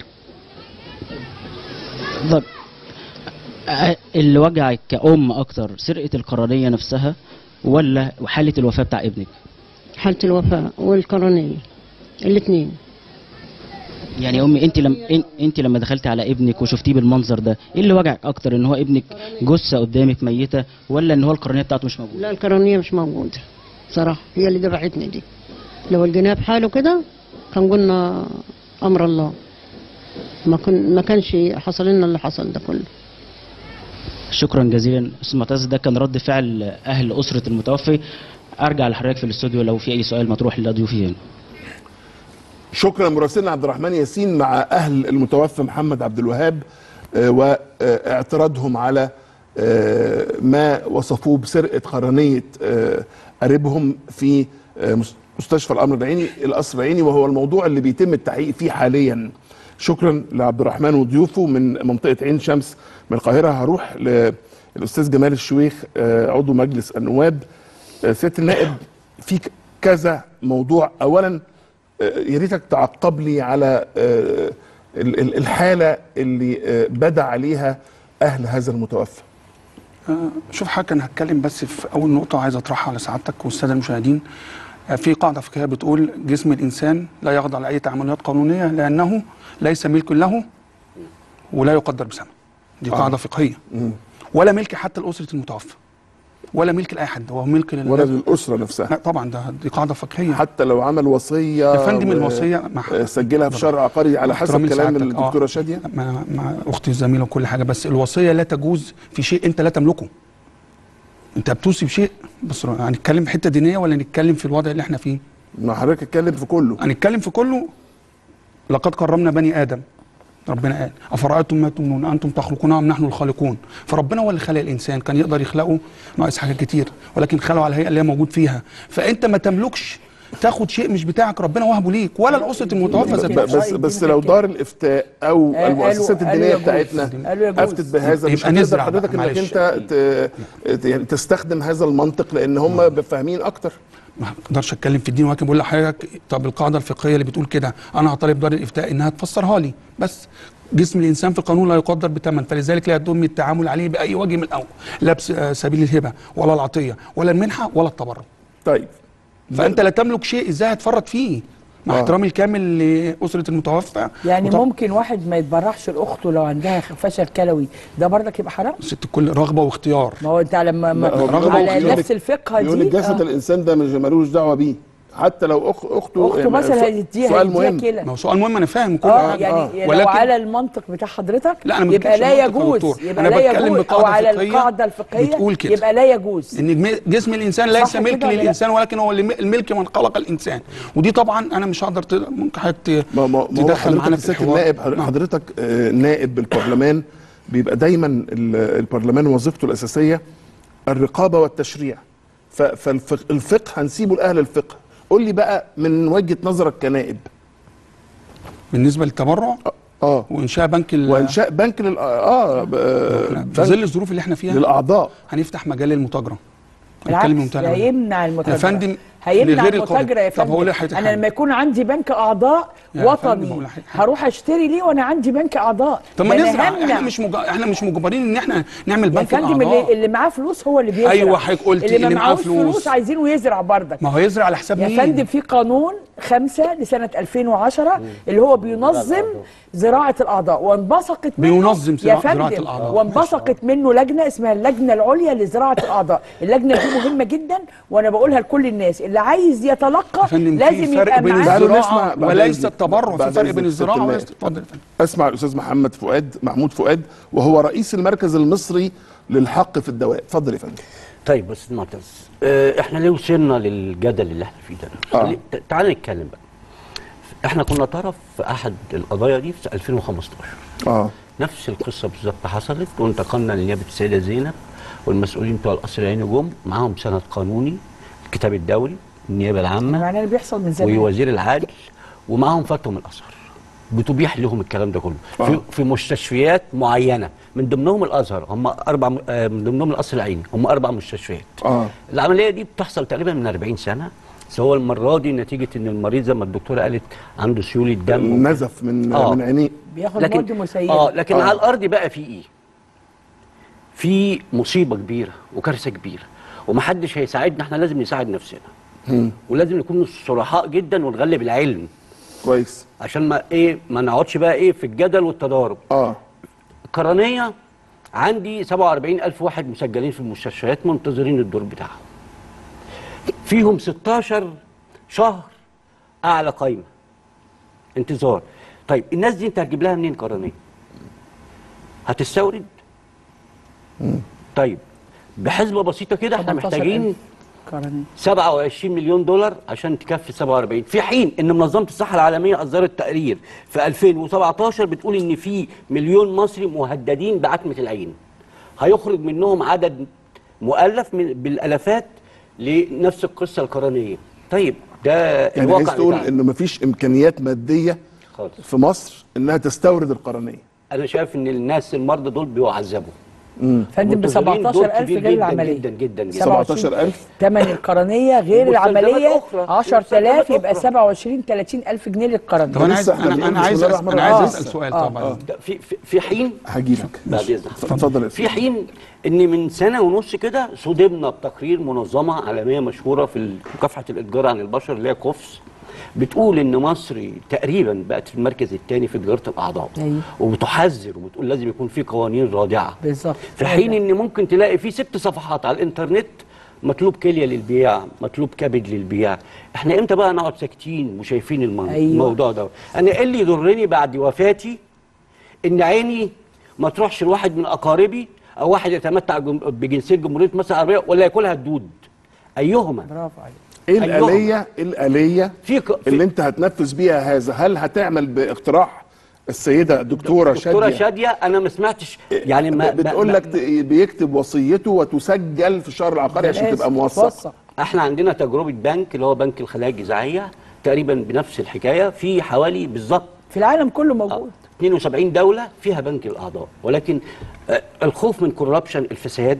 Speaker 21: طب أ- اللي وجعك كأم أكتر سرقة القرنية نفسها ولا حالة الوفاة بتاع ابنك؟
Speaker 23: حالة الوفاة والقرنية الاتنين
Speaker 21: يعني يا أمي أنت لما أنت لما دخلتي على ابنك وشفتيه بالمنظر ده، إيه اللي وجعك أكتر إن هو ابنك جثة قدامك ميتة ولا إن هو القرنية بتاعته مش موجودة؟
Speaker 23: لا القرنية مش موجودة صراحة هي اللي ذبحتني دي لو الجناب حاله كده كان قلنا امر الله ما كن ما كانش حصل لنا اللي حصل ده كله
Speaker 21: شكرا جزيلا استاذ معتز ده كان رد فعل اهل اسره المتوفي ارجع لحضرتك في الاستوديو لو في اي سؤال مطروح لضيوفي هنا
Speaker 1: شكرا مراسلنا عبد الرحمن ياسين مع اهل المتوفى محمد عبد الوهاب آه، واعتراضهم على آه، ما وصفوه بسرقه قرنيه آه، قريبهم في آه، مس- مستشفى الامر العيني القصر العيني وهو الموضوع اللي بيتم التحقيق فيه حاليا شكرا لعبد الرحمن وضيوفه من منطقه عين شمس من القاهره هروح للاستاذ جمال الشويخ آه، عضو مجلس النواب آه، سياده النائب في ك- كذا موضوع اولا آه، يا ريتك تعقب لي على آه، ال- ال- الحاله اللي آه، بدا عليها اهل هذا المتوفى
Speaker 2: آه، شوف حضرتك انا هتكلم بس في اول نقطه عايز اطرحها لسعادتك والساده المشاهدين آه، في قاعده فقهيه بتقول جسم الانسان لا يخضع لاي تعاملات قانونيه لانه ليس ملك له ولا يقدر بثمن دي
Speaker 1: آه.
Speaker 2: قاعده فقهيه ولا ملك حتى لاسره المتوفى ولا ملك لاي حد هو ملك لله
Speaker 1: ولا للاسره نفسها
Speaker 2: لا طبعا ده دي قاعده فقهيه
Speaker 1: حتى لو عمل وصيه
Speaker 2: يا فندم
Speaker 1: و-
Speaker 2: الوصيه مع
Speaker 1: آه، سجلها في شرع عقاري على حسب
Speaker 2: احترامي
Speaker 1: كلام
Speaker 2: لسعادتك. آه.
Speaker 1: الدكتوره شاديه
Speaker 2: مع, مع اختي الزميله وكل حاجه بس الوصيه لا تجوز في شيء انت لا تملكه انت بتوصي بشيء بس هنتكلم في حته دينيه ولا نتكلم في الوضع اللي احنا فيه
Speaker 1: ما حضرتك اتكلم في كله
Speaker 2: هنتكلم في كله لقد كرمنا بني ادم ربنا قال افرايتم ما تمنون انتم تخلقونها ام نحن الخالقون فربنا هو اللي خلق الانسان كان يقدر يخلقه ناقص حاجات كتير ولكن خلقه على الهيئه اللي هي موجود فيها فانت ما تملكش تاخد شيء مش بتاعك ربنا وهبه ليك ولا الاسره المتوفى ذات
Speaker 1: ب- بس بس لو دار الافتاء او
Speaker 2: قالوا-
Speaker 1: المؤسسات
Speaker 2: قالوا
Speaker 1: الدينيه
Speaker 2: يجوز.
Speaker 1: بتاعتنا
Speaker 2: قالوا يجوز.
Speaker 1: افتت بهذا مش
Speaker 2: يبقى
Speaker 1: هتقدر
Speaker 2: نزرع
Speaker 1: حضرتك
Speaker 2: بقى،
Speaker 1: انك
Speaker 2: معلش.
Speaker 1: انت ت- ت- يعني تستخدم هذا المنطق لان هم فاهمين اكتر
Speaker 2: ما اقدرش اتكلم في الدين ولكن بقول لحضرتك طب القاعده الفقهيه اللي بتقول كده انا هطالب دار الافتاء انها تفسرها لي بس جسم الانسان في القانون لا يقدر بثمن فلذلك لا يتم التعامل عليه باي وجه من الاول لا بس- آه، سبيل الهبه ولا العطيه ولا المنحه ولا التبرع
Speaker 1: طيب
Speaker 2: فانت لا تملك شيء ازاي هتفرط فيه مع
Speaker 20: آه.
Speaker 2: احترامي الكامل لاسره المتوفى
Speaker 20: يعني
Speaker 2: وطب-
Speaker 20: ممكن واحد ما يتبرعش لاخته لو عندها فشل كلوي ده برضك يبقى حرام
Speaker 2: ست الكل رغبه واختيار
Speaker 20: ما هو انت لما ما
Speaker 1: لا، هو بيقول
Speaker 20: على
Speaker 1: لك-
Speaker 20: نفس الفقه
Speaker 1: يقول
Speaker 20: دي
Speaker 1: لك جسد
Speaker 20: آه.
Speaker 1: الانسان ده مش ملوش دعوه بيه حتى لو أخ اخته
Speaker 20: اخته مثلا هيديها
Speaker 1: سؤال
Speaker 20: هيديها
Speaker 1: مهم
Speaker 20: كلى
Speaker 2: ما هو سؤال مهم انا فاهم كل
Speaker 20: اه
Speaker 2: حاجه
Speaker 20: يعني لو على المنطق بتاع حضرتك
Speaker 2: لا، أنا ما
Speaker 20: يبقى
Speaker 2: بتكلمش
Speaker 20: لا
Speaker 2: منطق يا
Speaker 20: يجوز
Speaker 2: دكتور.
Speaker 20: يبقى
Speaker 2: أنا
Speaker 20: لا
Speaker 2: بتكلم
Speaker 20: يجوز او
Speaker 2: بقاعدة
Speaker 20: على
Speaker 2: فقهية
Speaker 20: القاعده الفقهيه
Speaker 2: بتقول كده.
Speaker 20: يبقى لا يجوز
Speaker 2: ان جم- جسم الانسان
Speaker 20: صح
Speaker 2: ليس
Speaker 20: كده
Speaker 2: ملك
Speaker 20: ولا لا؟
Speaker 2: للانسان ولكن هو اللي- الملك من خلق الانسان ودي طبعا انا مش هقدر ت- ممكن حضرتك
Speaker 1: ما ما ما هو
Speaker 2: تدخل معانا
Speaker 1: حضرتك
Speaker 2: في
Speaker 1: سياده
Speaker 2: الحوار
Speaker 1: النائب حضر- حضرتك آه، نائب بالبرلمان بيبقى دايما ال- البرلمان وظيفته الاساسيه الرقابه والتشريع فالفقه هنسيبه لاهل الفقه قول لي بقى من وجهه نظرك كنائب
Speaker 2: بالنسبه للتبرع
Speaker 1: اه
Speaker 2: وانشاء بنك ال-
Speaker 1: وانشاء بنك لل اه ب-
Speaker 2: في ظل الظروف اللي احنا فيها
Speaker 1: للاعضاء
Speaker 2: هنفتح مجال للمتاجره
Speaker 20: بالعكس
Speaker 2: هنتكلم بمنتهى
Speaker 20: ده
Speaker 2: الأمانة.
Speaker 20: يمنع المتاجره
Speaker 2: يا فندم
Speaker 20: هيمنع
Speaker 2: لغير القادر.
Speaker 20: المتاجره يا
Speaker 2: طب هقول
Speaker 20: فندم
Speaker 2: لحضرتك
Speaker 20: انا
Speaker 2: حاجة.
Speaker 20: لما يكون عندي بنك اعضاء
Speaker 2: يا فندم
Speaker 20: وطني
Speaker 2: بقول لحضرتك
Speaker 20: هروح اشتري ليه وانا عندي بنك اعضاء
Speaker 2: طب ما
Speaker 20: ده أنا
Speaker 2: نزرع
Speaker 20: همنع.
Speaker 2: احنا مش مج... احنا مش مجبرين ان احنا نعمل
Speaker 20: يا
Speaker 2: بنك
Speaker 20: فندم
Speaker 2: الاعضاء
Speaker 20: اللي, اللي معاه فلوس هو اللي بيزرع
Speaker 2: أيوة حضرتك قلتي
Speaker 20: اللي,
Speaker 2: اللي
Speaker 20: ما
Speaker 2: معاه
Speaker 20: معهوش
Speaker 2: فلوس.
Speaker 20: فلوس عايزينه يزرع بردك
Speaker 2: ما هو يزرع على حساب
Speaker 20: يا
Speaker 2: مين
Speaker 20: فندم في قانون خمسة لسنة 2010 اللي هو بينظم زراعة الأعضاء وانبثقت منه
Speaker 2: بينظم
Speaker 20: يا
Speaker 2: زراعة-
Speaker 20: فندم
Speaker 2: زراعة الأعضاء.
Speaker 20: وانبثقت منه لجنة اسمها اللجنة العليا لزراعة الأعضاء اللجنة دي مهمة جدا وأنا بقولها لكل الناس اللي عايز يتلقى
Speaker 2: فندم
Speaker 20: لازم
Speaker 2: في فرق
Speaker 20: يبقى
Speaker 2: بين
Speaker 20: معاه
Speaker 1: تعالوا
Speaker 2: الزراعه
Speaker 1: نسمع بعد
Speaker 2: وليس
Speaker 1: إذنك.
Speaker 2: التبرع في
Speaker 1: بعد
Speaker 2: فرق
Speaker 1: إذنك
Speaker 2: بين الزراعه
Speaker 1: سيادة
Speaker 2: وليس
Speaker 1: النائب.
Speaker 2: اتفضل يا فندم
Speaker 1: اسمع الاستاذ محمد فؤاد محمود فؤاد وهو رئيس المركز المصري للحق في الدواء اتفضل يا فندم
Speaker 4: طيب بس معتز آه، احنا ليه وصلنا للجدل اللي احنا فيه ده
Speaker 1: آه.
Speaker 4: خلي- ت- تعال نتكلم بقى احنا كنا طرف في احد القضايا دي في 2015
Speaker 1: اه
Speaker 4: نفس القصه بالظبط حصلت وانتقلنا لنيابه السيده زينب والمسؤولين بتوع القصر العيني جم معاهم سند قانوني الكتاب الدولي النيابه العامه
Speaker 20: معناه اللي بيحصل من زمان
Speaker 4: ووزير العدل ومعاهم فتوى من الازهر بتبيح لهم الكلام ده كله في,
Speaker 1: آه.
Speaker 4: في مستشفيات معينه من ضمنهم الازهر هم اربع م- آه، من ضمنهم القصر العيني هم اربع مستشفيات
Speaker 1: اه
Speaker 4: العمليه دي بتحصل تقريبا من 40 سنه بس هو المره دي نتيجه ان المريض زي ما الدكتوره قالت عنده سيوله دم
Speaker 1: نزف من
Speaker 4: آه.
Speaker 1: من عينيه
Speaker 20: بياخد
Speaker 4: لكن
Speaker 20: مواد مسيلة
Speaker 4: اه لكن
Speaker 1: آه.
Speaker 4: على الارض بقى في ايه في مصيبه كبيره وكارثه كبيره ومحدش هيساعدنا احنا لازم نساعد نفسنا
Speaker 1: مم.
Speaker 4: ولازم نكون صلحاء جدا ونغلب العلم
Speaker 1: كويس
Speaker 4: عشان ما ايه ما نقعدش بقى ايه في الجدل والتضارب
Speaker 1: اه
Speaker 4: القرنيه عندي 47000 واحد مسجلين في المستشفيات منتظرين الدور بتاعهم فيهم 16 شهر اعلى قايمه انتظار طيب الناس دي انت هتجيب لها منين قرنيه هتستورد طيب بحسبه بسيطه كده احنا
Speaker 20: 18,000
Speaker 4: محتاجين
Speaker 20: قرنية
Speaker 4: 27 مليون دولار عشان تكفي 47 في حين ان منظمه الصحه العالميه اصدرت تقرير في 2017 بتقول ان في مليون مصري مهددين بعتمه العين هيخرج منهم عدد مؤلف من بالالافات لنفس القصه القرنيه طيب ده
Speaker 1: يعني عايز
Speaker 4: الواقع
Speaker 1: تقول
Speaker 4: بتاعنا.
Speaker 1: انه مفيش امكانيات ماديه
Speaker 4: خالص.
Speaker 1: في مصر انها تستورد القرنيه
Speaker 4: انا شايف ان الناس المرضى دول بيعذبوا
Speaker 20: فندم ب
Speaker 4: منتظرين دور
Speaker 20: 17000
Speaker 4: كبير
Speaker 20: غير
Speaker 4: جداً
Speaker 20: العمليه
Speaker 4: جدا جدا جدا
Speaker 1: 17000
Speaker 20: ثمن القرنيه غير
Speaker 4: ومستلزمات
Speaker 20: العمليه
Speaker 4: أخرى.
Speaker 20: 10000 يبقى
Speaker 4: أخرى.
Speaker 20: 27 30000 جنيه للقرنيه
Speaker 2: طب انا عايز
Speaker 1: لسه احنا
Speaker 2: انا,
Speaker 1: بنقول
Speaker 2: أنا
Speaker 1: بسم
Speaker 2: عايز
Speaker 1: الله
Speaker 2: أسأل
Speaker 1: الرحمن
Speaker 2: انا عايز
Speaker 1: الرحيم.
Speaker 2: اسال سؤال
Speaker 1: آه،
Speaker 2: طبعا
Speaker 1: آه.
Speaker 4: ده في في, في حين
Speaker 1: هجيلك
Speaker 4: بعد اذنك
Speaker 1: اتفضل يا
Speaker 4: في حين ان من سنه ونص كده صدمنا بتقرير منظمه عالميه مشهوره في مكافحه الاتجار عن البشر اللي هي كوفس بتقول ان مصر تقريبا بقت في المركز الثاني في تجاره الاعضاء
Speaker 20: أيوة.
Speaker 4: وبتحذر وبتقول لازم يكون في قوانين رادعه
Speaker 20: بالظبط
Speaker 4: في حين ان ممكن تلاقي في ست صفحات على الانترنت مطلوب كليه للبيع مطلوب كبد للبيع احنا امتى بقى نقعد ساكتين وشايفين المو-
Speaker 20: أيوة.
Speaker 4: الموضوع ده انا ايه اللي يضرني بعد وفاتي ان عيني ما تروحش لواحد من اقاربي او واحد يتمتع جم- بجنسيه جمهوريه مصر العربيه ولا ياكلها الدود ايهما
Speaker 20: برافو عليك
Speaker 1: ايه
Speaker 4: أيهما؟
Speaker 1: الاليه إيه الاليه
Speaker 4: في ك- في-
Speaker 1: اللي انت هتنفذ بيها هذا هل هتعمل باقتراح السيده الدكتوره
Speaker 4: دكتوره
Speaker 1: شاديه
Speaker 4: شاديه انا ما سمعتش يعني ما
Speaker 1: بتقول
Speaker 4: ما-
Speaker 1: لك ت- بيكتب وصيته وتسجل في الشهر العقاري عشان
Speaker 20: لازم
Speaker 1: تبقى موثق
Speaker 20: توثق.
Speaker 4: احنا عندنا تجربه بنك اللي هو بنك الخلايا الجذعيه تقريبا بنفس الحكايه في حوالي بالظبط
Speaker 20: في العالم كله موجود
Speaker 4: 72 دوله فيها بنك الاعضاء ولكن آه، الخوف من كوربشن الفساد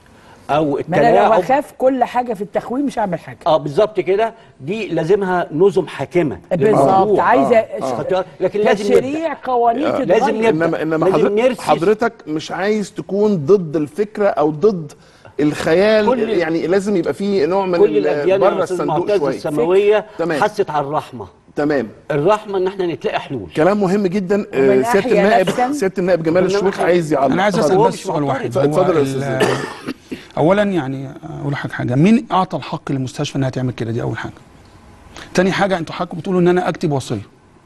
Speaker 4: او
Speaker 20: ما انا لو
Speaker 4: التلاعب
Speaker 20: اخاف كل حاجه في التخوين مش هعمل حاجه
Speaker 4: اه بالظبط كده دي لازمها نظم حاكمه
Speaker 20: بالظبط
Speaker 4: للموضوع.
Speaker 20: عايزه
Speaker 4: آه. لكن لازم نبدأ.
Speaker 20: تشريع قوانين
Speaker 1: آه،
Speaker 20: تتغير
Speaker 4: لازم نبدأ.
Speaker 1: انما انما
Speaker 4: لازم
Speaker 1: حضرتك,
Speaker 4: نرسي-
Speaker 1: حضرتك مش عايز تكون ضد الفكره او ضد الخيال
Speaker 4: كل-
Speaker 1: يعني لازم يبقى فيه نوع من
Speaker 4: كل
Speaker 1: ال-
Speaker 4: الاديان
Speaker 1: بره
Speaker 4: يا استاذ
Speaker 1: الصندوق
Speaker 4: معتز
Speaker 1: شويه
Speaker 4: السماويه
Speaker 1: تمام.
Speaker 4: حست على الرحمه
Speaker 1: تمام
Speaker 4: الرحمه ان احنا نتلاقي حلول
Speaker 1: كلام مهم جدا آه،
Speaker 20: ومن
Speaker 1: سياده
Speaker 20: أحيا
Speaker 1: النائب
Speaker 20: نفساً.
Speaker 1: سياده النائب جمال
Speaker 4: إنما
Speaker 1: الشويخ
Speaker 4: إحنا-
Speaker 1: عايز يعلق
Speaker 2: انا عايز
Speaker 1: اتفضل.
Speaker 2: اسال
Speaker 4: هو
Speaker 2: بس
Speaker 4: مش
Speaker 2: سؤال
Speaker 4: معترض.
Speaker 2: واحد
Speaker 1: اتفضل
Speaker 2: هو
Speaker 1: يا
Speaker 2: ال-
Speaker 1: أستاذ.
Speaker 2: اولا يعني اقول لك حاجه مين اعطى الحق للمستشفى انها تعمل كده دي اول حاجه تاني حاجه انتوا حضرتك بتقولوا ان انا اكتب وصيه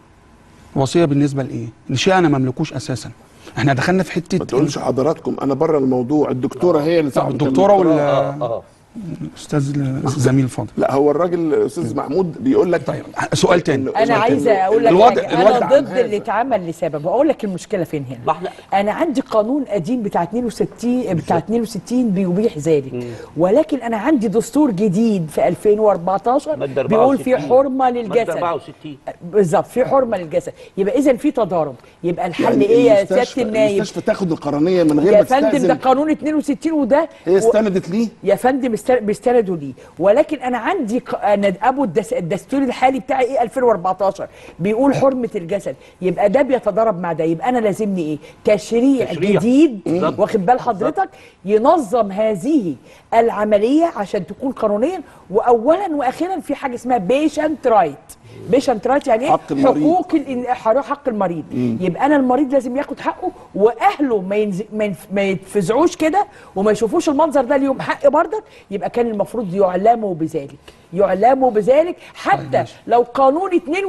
Speaker 2: وصيه بالنسبه لايه لشيء انا ما املكوش اساسا احنا دخلنا في حته
Speaker 1: ما تقولش حضراتكم انا بره الموضوع الدكتوره هي اللي صاحبة
Speaker 2: الدكتوره
Speaker 1: المقرر.
Speaker 2: وال
Speaker 4: اه اه
Speaker 2: الاستاذ الزميل الفاضل
Speaker 1: لا هو الراجل استاذ محمود بيقول لك
Speaker 2: طيب سؤال تاني
Speaker 1: إنه-
Speaker 20: انا
Speaker 1: إنه-
Speaker 20: عايزه اقول لك
Speaker 2: الوضع-
Speaker 20: حاجه انا
Speaker 2: الوضع
Speaker 20: ضد
Speaker 1: عن هذا.
Speaker 20: اللي اتعمل لسبب واقول لك المشكله فين
Speaker 4: ما
Speaker 20: هنا
Speaker 4: احنا
Speaker 20: انا عندي قانون قديم بتاع 62 بتاع 62 بيبيح ذلك ولكن انا عندي دستور جديد في 2014
Speaker 4: مادة
Speaker 20: بيقول في
Speaker 4: 64.
Speaker 20: حرمه
Speaker 4: مادة
Speaker 20: للجسد
Speaker 4: 64
Speaker 20: بالظبط في حرمه للجسد يبقى اذا في تضارب يبقى الحل
Speaker 1: يعني
Speaker 20: ايه يا
Speaker 1: المستشفى-
Speaker 20: سياده النايب
Speaker 1: المستشفى تاخد القرنيه من غير
Speaker 20: يا
Speaker 1: ما
Speaker 20: فندم ده
Speaker 1: تستأذن
Speaker 20: قانون 62 وده
Speaker 1: هي
Speaker 20: و-
Speaker 1: استندت ليه
Speaker 20: يا فندم است- بيستندوا ليه ولكن انا عندي ق- انا ابو الدس الدستور الحالي بتاعي ايه 2014 بيقول حرمه الجسد يبقى ده بيتضارب مع ده يبقى انا لازمني ايه تشريع,
Speaker 4: تشريع.
Speaker 20: جديد
Speaker 4: بالظبط.
Speaker 20: واخد بال حضرتك ينظم هذه العمليه عشان تكون قانونيا واولا واخيرا في حاجه اسمها بيشنت رايت بيشنت رايت يعني ايه
Speaker 1: حق المريض.
Speaker 20: حقوق الإن- حق المريض يبقى انا المريض لازم ياخد حقه واهله ما, ينز... ما, ينف... ما يتفزعوش كده وما يشوفوش المنظر ده ليهم حق برضك يبقى كان المفروض يعلموا بذلك يعلموا بذلك حتى لو قانون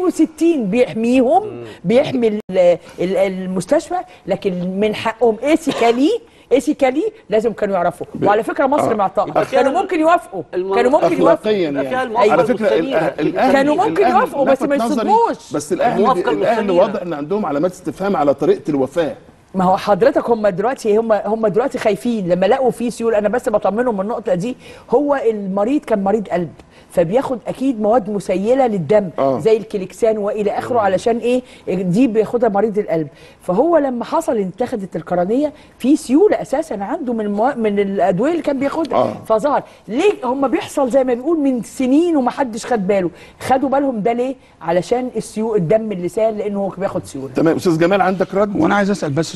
Speaker 20: 62 بيحميهم بيحمي ال- ال- المستشفى لكن من حقهم ايثيكالي ايثيكالي لازم كانوا يعرفوا وعلى فكره مصر
Speaker 1: آه.
Speaker 20: معطاء
Speaker 4: يبقى فيها
Speaker 20: كانوا ممكن يوافقوا
Speaker 4: الم-
Speaker 20: كانوا ممكن يوافقوا
Speaker 1: اخلاقيا
Speaker 4: يبقى فيها
Speaker 1: يعني
Speaker 4: الموافقة
Speaker 1: على فكره
Speaker 4: المستنيرة.
Speaker 1: الأه- الاهل
Speaker 20: كانوا ممكن
Speaker 1: الأهل
Speaker 20: يوافقوا بس ما
Speaker 1: لفت نظري،
Speaker 20: يصدموش.
Speaker 1: بس الاهل
Speaker 4: الموافقة
Speaker 1: الاهل
Speaker 4: المستنيرة.
Speaker 1: واضح ان عندهم علامات استفهام على طريقه الوفاه
Speaker 20: ما هو حضرتك هم دلوقتي هم هم دلوقتي خايفين لما لقوا في سيوله انا بس بطمنهم من النقطه دي هو المريض كان مريض قلب فبياخد اكيد مواد مسيله للدم
Speaker 1: آه.
Speaker 20: زي الكليكسان والى اخره علشان ايه دي بياخدها مريض القلب فهو لما حصل ان اتخذت القرنيه في سيوله اساسا عنده من المو... من الادويه اللي كان بياخدها
Speaker 1: آه.
Speaker 20: فظهر ليه هم بيحصل زي ما بيقول من سنين ومحدش خد باله خدوا بالهم ده ليه علشان السيو الدم اللي سال لانه هو بياخد سيوله
Speaker 1: تمام استاذ جمال عندك رد
Speaker 2: وانا عايز اسال بس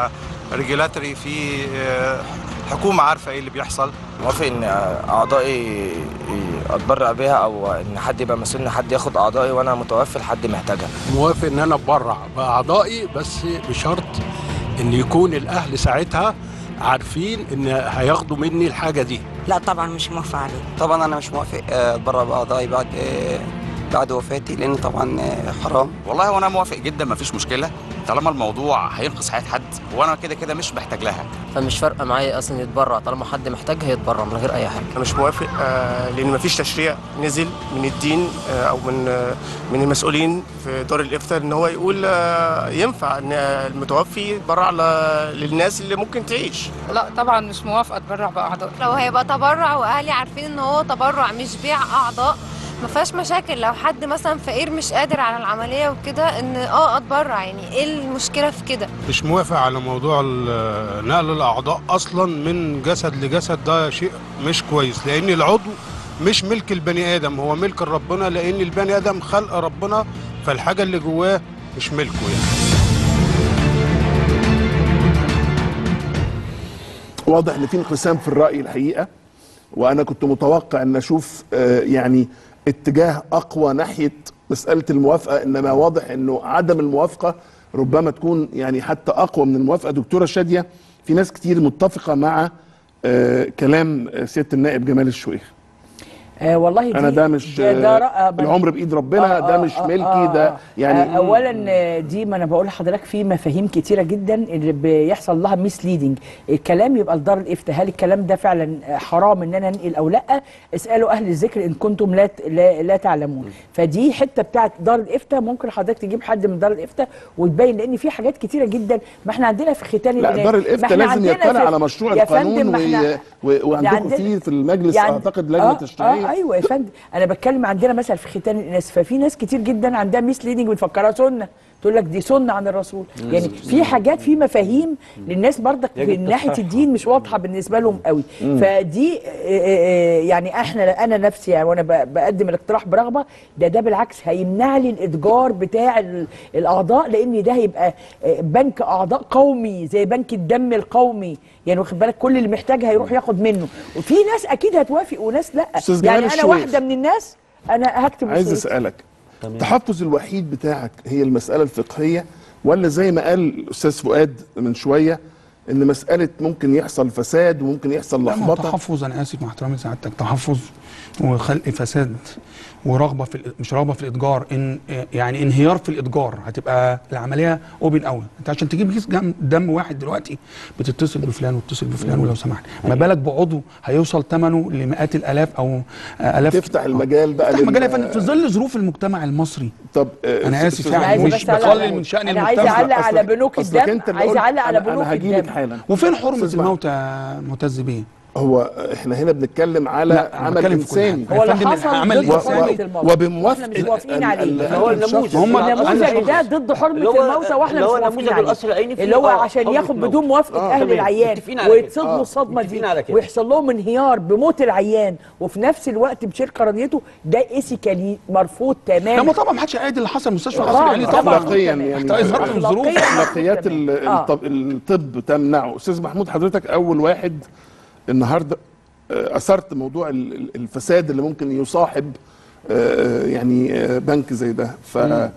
Speaker 5: ريجولاتوري في آه، حكومه عارفه ايه اللي بيحصل
Speaker 6: موافق ان اعضائي اتبرع بيها او ان حد يبقى مسؤول ان حد ياخد اعضائي وانا متوفي لحد محتاجها
Speaker 8: موافق ان انا اتبرع باعضائي بس بشرط ان يكون الاهل ساعتها عارفين ان هياخدوا مني الحاجه دي
Speaker 9: لا طبعا مش موافقة عليه
Speaker 24: طبعا انا مش موافق آه، اتبرع باعضائي بعد آه، بعد وفاتي لان طبعا آه، حرام
Speaker 25: والله وانا موافق جدا مفيش مشكله
Speaker 9: طالما الموضوع هينقذ حياه حد وانا كده كده مش محتاج لها
Speaker 10: فمش فارقه معايا اصلا يتبرع طالما حد محتاج هيتبرع من غير اي حاجه
Speaker 11: انا مش موافق آه، لان مفيش تشريع نزل من الدين آه، او من آه، من المسؤولين في دار الافتاء ان هو يقول آه، ينفع ان المتوفي يتبرع ل- للناس اللي ممكن تعيش
Speaker 12: لا طبعا مش موافقه اتبرع باعضاء
Speaker 25: لو هيبقى تبرع واهلي عارفين ان هو تبرع مش بيع اعضاء ما فيهاش مشاكل لو حد مثلا فقير مش قادر على العمليه وكده ان اه اتبرع يعني ايه المشكله في كده
Speaker 8: مش موافق على موضوع ال- نقل الاعضاء اصلا من جسد لجسد ده شيء مش كويس لان العضو مش ملك البني ادم هو ملك ربنا لان البني ادم خلق ربنا فالحاجه اللي جواه مش ملكه يعني
Speaker 1: واضح ان في انقسام في الراي الحقيقه وانا كنت متوقع ان اشوف آه، يعني اتجاه اقوى ناحيه مساله الموافقه انما واضح انه عدم الموافقه ربما تكون يعني حتى اقوى من الموافقه دكتوره شاديه في ناس كتير متفقه مع آه، كلام آه، سياده النائب جمال الشويخ
Speaker 20: آه والله دي
Speaker 1: انا ده مش
Speaker 20: ده, ده رأى
Speaker 1: آه، العمر بايد ربنا ده مش ملكي ده يعني
Speaker 20: آه اولا آه، دي ما انا بقول لحضرتك في مفاهيم كتيره جدا اللي بيحصل لها ميس ليدنج الكلام يبقى لدار الافتاء هل الكلام ده فعلا آه، حرام ان انا انقل او لا اسالوا اهل الذكر ان كنتم لا ت- لا, لا تعلمون فدي حته بتاعت دار الافتاء ممكن حضرتك تجيب حد من دار الافتاء وتبين لان في حاجات كتيره جدا ما احنا عندنا في ختان
Speaker 1: لا
Speaker 20: الإناث.
Speaker 1: دار
Speaker 20: ما
Speaker 1: الافتاء
Speaker 20: احنا
Speaker 1: لازم
Speaker 20: عندنا
Speaker 1: يطلع
Speaker 20: في-
Speaker 1: على مشروع
Speaker 20: يا فندم
Speaker 1: القانون
Speaker 20: ما احنا
Speaker 1: و... و... وعندكم
Speaker 20: عندنا-
Speaker 1: فيه في المجلس
Speaker 20: يعني-
Speaker 1: اعتقد لجنه
Speaker 20: آه
Speaker 1: تشريعيه
Speaker 20: آه ايوه يا فندم انا بتكلم عندنا مثلا في ختان الناس ففي ناس كتير جدا عندها ميس ليدنج بتفكرها سنه تقول لك دي سنه عن الرسول
Speaker 4: مم.
Speaker 20: يعني في حاجات في مفاهيم للناس برضك
Speaker 4: يجب
Speaker 20: من ناحيه
Speaker 4: تصحيحها.
Speaker 20: الدين مش واضحه بالنسبه لهم قوي
Speaker 4: مم.
Speaker 20: فدي آه، آه، يعني احنا انا نفسي يعني وانا ب- بقدم الاقتراح برغبه ده ده بالعكس هيمنع لي الاتجار بتاع ال- الاعضاء لان ده هيبقى آه، بنك اعضاء قومي زي بنك الدم القومي يعني واخد بالك كل اللي محتاج هيروح ياخد منه وفي ناس اكيد هتوافق وناس لا
Speaker 1: أستاذ
Speaker 20: يعني
Speaker 1: جمال
Speaker 20: انا
Speaker 1: الشويخ.
Speaker 20: واحده من الناس انا هكتب
Speaker 1: عايز
Speaker 20: وصيتي.
Speaker 1: اسالك التحفظ الوحيد بتاعك هي المساله الفقهيه ولا زي ما قال الاستاذ فؤاد من شويه ان مساله ممكن يحصل فساد وممكن يحصل
Speaker 2: لا ما هو
Speaker 1: لخبطه
Speaker 2: تحفظ انا اسف مع احترامي لسعادتك تحفظ وخلق فساد ورغبه في الإ- مش رغبه في الاتجار ان يعني انهيار في الاتجار هتبقى العمليه اوبن قوي انت عشان تجيب كيس جم- دم واحد دلوقتي بتتصل بفلان وتتصل بفلان ولو سمحت ما بالك بعضو هيوصل ثمنه لمئات الالاف او آه، الاف
Speaker 1: تفتح المجال بقى
Speaker 2: تفتح
Speaker 1: لل-
Speaker 2: مجال يا فندم في ظل ظروف المجتمع المصري
Speaker 1: طب
Speaker 2: انا اسف
Speaker 20: أنا
Speaker 2: يعني
Speaker 20: عايزة
Speaker 2: مش
Speaker 20: بس أعلق
Speaker 2: بقلل
Speaker 20: على-
Speaker 2: من شان
Speaker 20: أنا عايزة
Speaker 2: المجتمع
Speaker 20: أعلق على بنوك
Speaker 1: أصلك
Speaker 20: الدم
Speaker 1: أنت اللي
Speaker 20: عايزة
Speaker 1: قلت
Speaker 20: أعلق على
Speaker 1: أنا-
Speaker 20: بنوك
Speaker 1: أنا هجيلك
Speaker 20: الدم
Speaker 1: حالا
Speaker 2: وفين حرمه
Speaker 1: أستاذ
Speaker 2: الموتى يا معتز بيه
Speaker 1: هو احنا هنا بنتكلم على
Speaker 2: لا، أنا
Speaker 1: عمل
Speaker 2: بتكلم في كل
Speaker 1: انساني
Speaker 2: حاجة. هو اللي حصل عمل
Speaker 20: ضد
Speaker 2: إنساني.
Speaker 20: حرمة الموتى
Speaker 1: وبموافقه
Speaker 20: احنا مش موافقين عليه
Speaker 1: ال-
Speaker 20: اللي هو
Speaker 1: ال-
Speaker 20: النموذج
Speaker 1: الشخص.
Speaker 20: هم
Speaker 1: النموذج
Speaker 20: النموذج ده ضد حرمة
Speaker 4: اللي هو-
Speaker 20: الموتى واحنا
Speaker 4: اللي
Speaker 20: مش
Speaker 4: هو
Speaker 20: موافقين
Speaker 4: نموذج
Speaker 20: عليه
Speaker 4: القصر العيني فيه
Speaker 20: اللي هو
Speaker 4: آه،
Speaker 20: عشان
Speaker 4: حرمة
Speaker 20: ياخد
Speaker 4: الموت.
Speaker 20: بدون موافقة
Speaker 4: آه،
Speaker 20: اهل
Speaker 4: تمام.
Speaker 20: العيان
Speaker 4: متفقين على كده.
Speaker 20: ويتصدموا
Speaker 4: آه،
Speaker 20: الصدمة دي
Speaker 4: متفقين على كده.
Speaker 20: ويحصل لهم انهيار بموت العيان وفي نفس الوقت بشيل قرنيته ده ايثيكالي مرفوض تماما
Speaker 2: لا ما طبعا ما حدش قاعد اللي حصل مستشفى
Speaker 20: آه،
Speaker 2: القصر العيني طبعا
Speaker 1: اخلاقيا يعني
Speaker 2: تحت إظهار الظروف
Speaker 1: اخلاقيات ال-
Speaker 20: آه.
Speaker 1: الطب, الطب تمنعه استاذ محمود حضرتك اول واحد النهارده آه، اثرت موضوع ال- ال- الفساد اللي ممكن يصاحب آه، يعني آه، بنك زي ده ف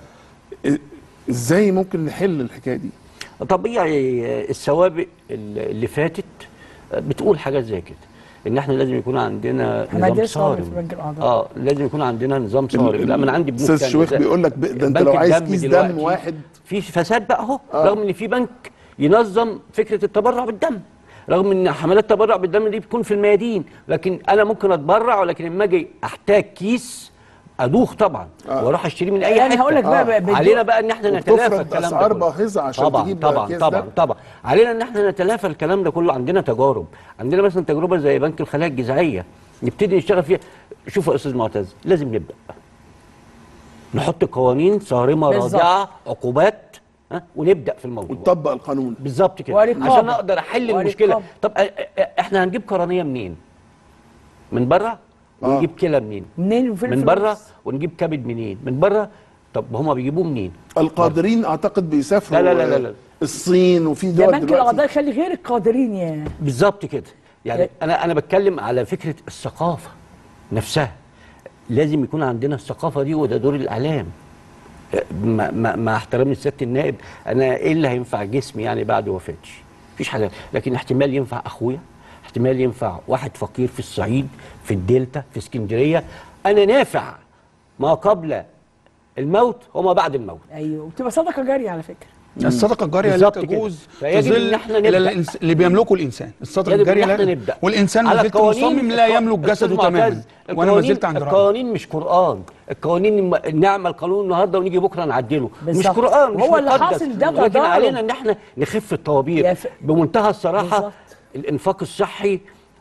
Speaker 1: ازاي ممكن نحل الحكايه دي
Speaker 4: طبيعي السوابق اللي فاتت بتقول حاجات زي كده ان احنا لازم يكون عندنا
Speaker 20: احنا
Speaker 4: نظام
Speaker 20: عندنا صارم
Speaker 4: صارم
Speaker 20: في بنك الاعضاء
Speaker 4: اه لازم يكون عندنا نظام صارم لا من عندي بنوك
Speaker 1: استاذ
Speaker 4: تانية
Speaker 1: شويخ
Speaker 4: زي-
Speaker 1: بيقول لك ب- ده انت
Speaker 4: بنك
Speaker 1: لو عايز
Speaker 4: الدم
Speaker 1: كيس دم
Speaker 4: دلوقتي
Speaker 1: واحد
Speaker 4: في فساد بقى اهو
Speaker 1: آه.
Speaker 4: رغم ان في بنك ينظم فكره التبرع بالدم رغم ان حملات التبرع بالدم دي بتكون في الميادين لكن انا ممكن اتبرع ولكن لما اجي احتاج كيس ادوخ طبعا
Speaker 1: آه.
Speaker 4: واروح اشتري من اي
Speaker 20: يعني
Speaker 4: حته
Speaker 20: هقول لك بقى بقى بدون-
Speaker 4: علينا بقى ان احنا نتلافى
Speaker 1: وبتفرض
Speaker 4: الكلام ده
Speaker 1: أسعار
Speaker 4: كله.
Speaker 1: باهظة عشان
Speaker 4: طبعا
Speaker 1: تجيب
Speaker 4: طبعا
Speaker 1: كيس
Speaker 4: طبعا
Speaker 1: دم.
Speaker 4: طبعا علينا ان احنا نتلافى الكلام ده كله عندنا تجارب عندنا مثلا تجربه زي بنك الخلايا الجذعيه نبتدي نشتغل فيها شوف يا استاذ معتز لازم نبدا نحط قوانين صارمه
Speaker 20: بالظبط.
Speaker 4: رادعه عقوبات ها ونبدا في الموضوع
Speaker 1: وتطبق القانون
Speaker 4: بالظبط كده
Speaker 20: ورقابة.
Speaker 4: عشان اقدر احل
Speaker 20: ورقابة.
Speaker 4: المشكله طب أ- أ- احنا هنجيب قرنيه منين من بره ونجيب كلى منين
Speaker 20: منين وفين
Speaker 4: من
Speaker 20: الفلوس؟
Speaker 4: بره ونجيب كبد منين من بره طب هما بيجيبوه منين
Speaker 1: القادرين اعتقد بيسافروا
Speaker 4: لا لا لا لا لا.
Speaker 1: الصين وفي
Speaker 20: ده
Speaker 1: دول
Speaker 20: بنك
Speaker 1: دلوقتي
Speaker 20: الاعضاء يخلي غير القادرين يا
Speaker 4: بالظبط كده يعني انا انا بتكلم على فكره الثقافه نفسها لازم يكون عندنا الثقافه دي وده دور الاعلام مع, مع, مع احترامي لسياده النائب انا ايه اللي هينفع جسمي يعني بعد وفاتي مفيش حاجه لكن احتمال ينفع اخويا احتمال ينفع واحد فقير في الصعيد في الدلتا في اسكندريه انا نافع ما قبل الموت وما بعد الموت
Speaker 20: ايوه وبتبقى صدقه جاريه على فكره
Speaker 2: الصدقه الجاريه لا
Speaker 4: بالظبط كده.
Speaker 2: تجوز في
Speaker 4: فيجب
Speaker 2: ظل
Speaker 4: ان احنا
Speaker 2: اللي-
Speaker 4: نبدا
Speaker 2: الإنس- اللي بيملكه الانسان الصدقه
Speaker 4: يجب
Speaker 2: الجاريه
Speaker 4: ان احنا
Speaker 2: لا
Speaker 4: نبدا
Speaker 2: والانسان ما
Speaker 4: على
Speaker 2: زلت
Speaker 4: القوانين-
Speaker 2: مصمم لا يملك
Speaker 4: أستاذ
Speaker 2: جسده
Speaker 4: معتز،
Speaker 2: تماما وانا ما
Speaker 4: القوانين-
Speaker 2: زلت عند رايي
Speaker 4: القوانين مش قران القوانين م- نعمل قانون النهارده ونيجي بكره نعدله مش
Speaker 20: بالظبط.
Speaker 4: قران مش
Speaker 20: هو اللي
Speaker 4: مقدس.
Speaker 20: حاصل ده
Speaker 4: لكن
Speaker 20: تضارب.
Speaker 4: علينا ان احنا نخف الطوابير بمنتهى الصراحه الانفاق الصحي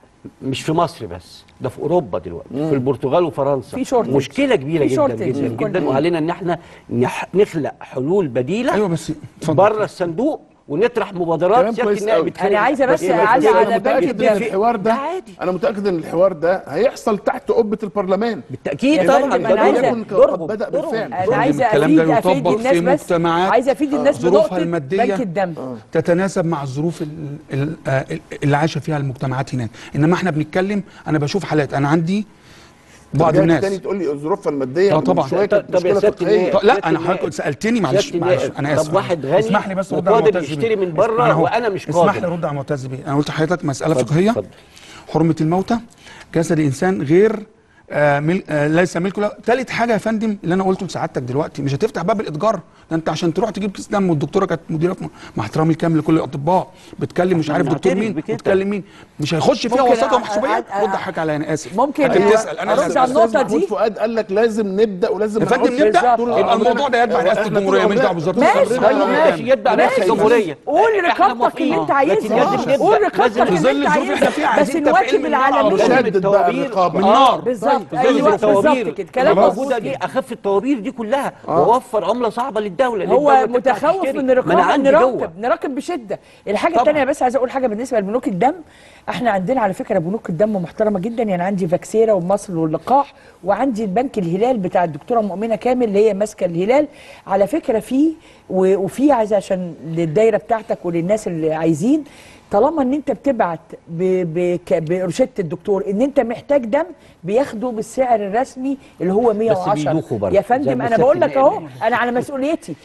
Speaker 4: مش في مصر بس ده في اوروبا دلوقتي
Speaker 20: مم.
Speaker 4: في البرتغال وفرنسا
Speaker 20: في shortage.
Speaker 4: مشكله كبيره
Speaker 20: في
Speaker 4: جدا
Speaker 20: shortage
Speaker 4: جدا
Speaker 20: في كل
Speaker 4: جدا
Speaker 20: حاجة.
Speaker 4: وعلينا ان احنا نح- نخلق حلول بديله
Speaker 2: ايوه بس
Speaker 4: بره الصندوق ونطرح مبادرات
Speaker 1: كلام
Speaker 4: سياده
Speaker 1: كويس
Speaker 4: النائب
Speaker 1: قوي.
Speaker 4: بيتكلم-
Speaker 20: أنا عايزة بس
Speaker 4: بيتكلم-
Speaker 20: أعلي
Speaker 1: انا
Speaker 20: على
Speaker 1: متاكد
Speaker 20: بنك
Speaker 1: ان
Speaker 20: الدم.
Speaker 1: الحوار ده انا متاكد ان الحوار ده هيحصل تحت قبه البرلمان
Speaker 4: بالتاكيد
Speaker 20: يا فندم انا عايزه
Speaker 1: يكن قد بدا بالفعل
Speaker 20: انا عايزه
Speaker 2: الكلام ده
Speaker 20: افيد افيد
Speaker 2: يطبق
Speaker 20: الناس
Speaker 2: في
Speaker 20: بس
Speaker 2: مجتمعات
Speaker 20: عايزه افيد الناس
Speaker 2: ظروفها
Speaker 20: بنقطه
Speaker 2: الماديه
Speaker 20: بنك الدم
Speaker 2: تتناسب مع الظروف ال- ال- آه، اللي عايشه فيها المجتمعات هناك انما احنا بنتكلم انا بشوف حالات انا عندي بعض
Speaker 1: رجعت
Speaker 2: الناس
Speaker 1: تاني تقول لي ظروفها الماديه
Speaker 2: اه
Speaker 1: من
Speaker 2: طبعا
Speaker 1: شويه كانت
Speaker 4: طب يا
Speaker 1: مشكله
Speaker 4: سيادة
Speaker 1: فقهيه
Speaker 4: النائب،
Speaker 2: لا
Speaker 4: سيادة
Speaker 2: انا
Speaker 4: النائب.
Speaker 2: حضرتك سالتني معلش
Speaker 4: سيادة
Speaker 2: معلش
Speaker 4: النائب.
Speaker 2: انا اسف
Speaker 4: طب واحد غني
Speaker 2: اسمح لي بس ارد على
Speaker 4: وقادر
Speaker 2: معتز بيه.
Speaker 4: يشتري من بره
Speaker 2: أنا أهو.
Speaker 4: وأنا مش
Speaker 2: اسمح
Speaker 4: قادر.
Speaker 2: لي ارد على معتز بيه انا قلت لحضرتك مساله فقهيه حرمه الموتى جسد الانسان غير آه مل... آه ليس ملكه له ثالث حاجه يا فندم اللي انا قلته لسعادتك دلوقتي مش هتفتح باب الاتجار ده انت عشان تروح تجيب كيس دم والدكتوره كانت مديره في- مع احترامي الكامل لكل الاطباء بتكلم مش عارف دكتور
Speaker 4: نعترف
Speaker 2: مين
Speaker 4: بكده.
Speaker 2: بتكلم مين مش هيخش فيها
Speaker 20: ممكن
Speaker 2: وساطه
Speaker 20: أ-
Speaker 2: ومحسوبيات
Speaker 20: أ- أ-
Speaker 2: رد حضرتك عليا انا اسف
Speaker 20: ممكن
Speaker 2: انت
Speaker 20: أ-
Speaker 2: بتسال انا
Speaker 20: أرد
Speaker 2: بسال
Speaker 20: على النقطة
Speaker 1: محمود
Speaker 20: دي.
Speaker 1: فؤاد قال لك لازم نبدا ولازم
Speaker 2: يا فندم
Speaker 1: نحط
Speaker 2: نبدا
Speaker 1: طول
Speaker 2: يبقى
Speaker 1: عمرنا-
Speaker 2: الموضوع ده يتبع رئاسه
Speaker 1: إحنا طول
Speaker 2: الجمهوريه مش
Speaker 1: عمرنا-
Speaker 2: دعوه بوزاره
Speaker 1: طول
Speaker 2: الصحه.
Speaker 1: عمرنا-
Speaker 4: أيوة ماشي يتبع
Speaker 20: ماشي.
Speaker 4: رئاسة الجمهوريه
Speaker 20: قول
Speaker 4: إحنا
Speaker 20: رقابتك اللي انت
Speaker 4: موافقين. لكن
Speaker 20: عايزها
Speaker 4: لازم نبدأ.
Speaker 20: قول رقابتك
Speaker 4: لازم-
Speaker 20: اللي
Speaker 2: في ظل
Speaker 20: انت
Speaker 2: الظروف اللي احنا فيها
Speaker 20: عايزها بس
Speaker 2: عايزين تفعيل
Speaker 20: نواكب
Speaker 2: من النار على
Speaker 20: العالميه
Speaker 2: الرسل.
Speaker 1: شدد بقى
Speaker 4: الطوابير.
Speaker 1: الرقابه
Speaker 2: من نار
Speaker 20: بالظبط
Speaker 4: طيب،
Speaker 20: ايوه
Speaker 4: زي الطوابير
Speaker 20: بالظبط كده كلام
Speaker 4: اللي
Speaker 20: مظبوط
Speaker 4: موجوده دي
Speaker 20: جدا.
Speaker 4: اخف الطوابير دي كلها ووفر عمله صعبه للدوله
Speaker 20: هو
Speaker 4: للدولة تطلع
Speaker 20: متخوف
Speaker 4: تشتري.
Speaker 20: من
Speaker 4: ما انا
Speaker 20: الرقابه
Speaker 4: عندي جوه
Speaker 20: نراقب نراقب بشده الحاجه
Speaker 4: طبعا.
Speaker 20: الثانيه بس عايزه اقول حاجه بالنسبه لبنوك الدم احنا عندنا على فكره بنوك الدم محترمه جدا يعني عندي فاكسيرا ومصر واللقاح وعندي البنك الهلال بتاع الدكتوره مؤمنه كامل اللي هي ماسكه الهلال على فكره فيه و- وفي عايزه عشان للدايره بتاعتك وللناس اللي عايزين طالما ان انت بتبعت ب- ب- بروشته الدكتور ان انت محتاج دم بياخده بالسعر الرسمي اللي هو 110
Speaker 4: بيدوخوا برضه.
Speaker 20: يا
Speaker 4: زي
Speaker 20: فندم
Speaker 4: ما
Speaker 20: انا
Speaker 4: سيادة
Speaker 20: بقول لك اهو
Speaker 4: النائب
Speaker 20: انا على مسؤوليتي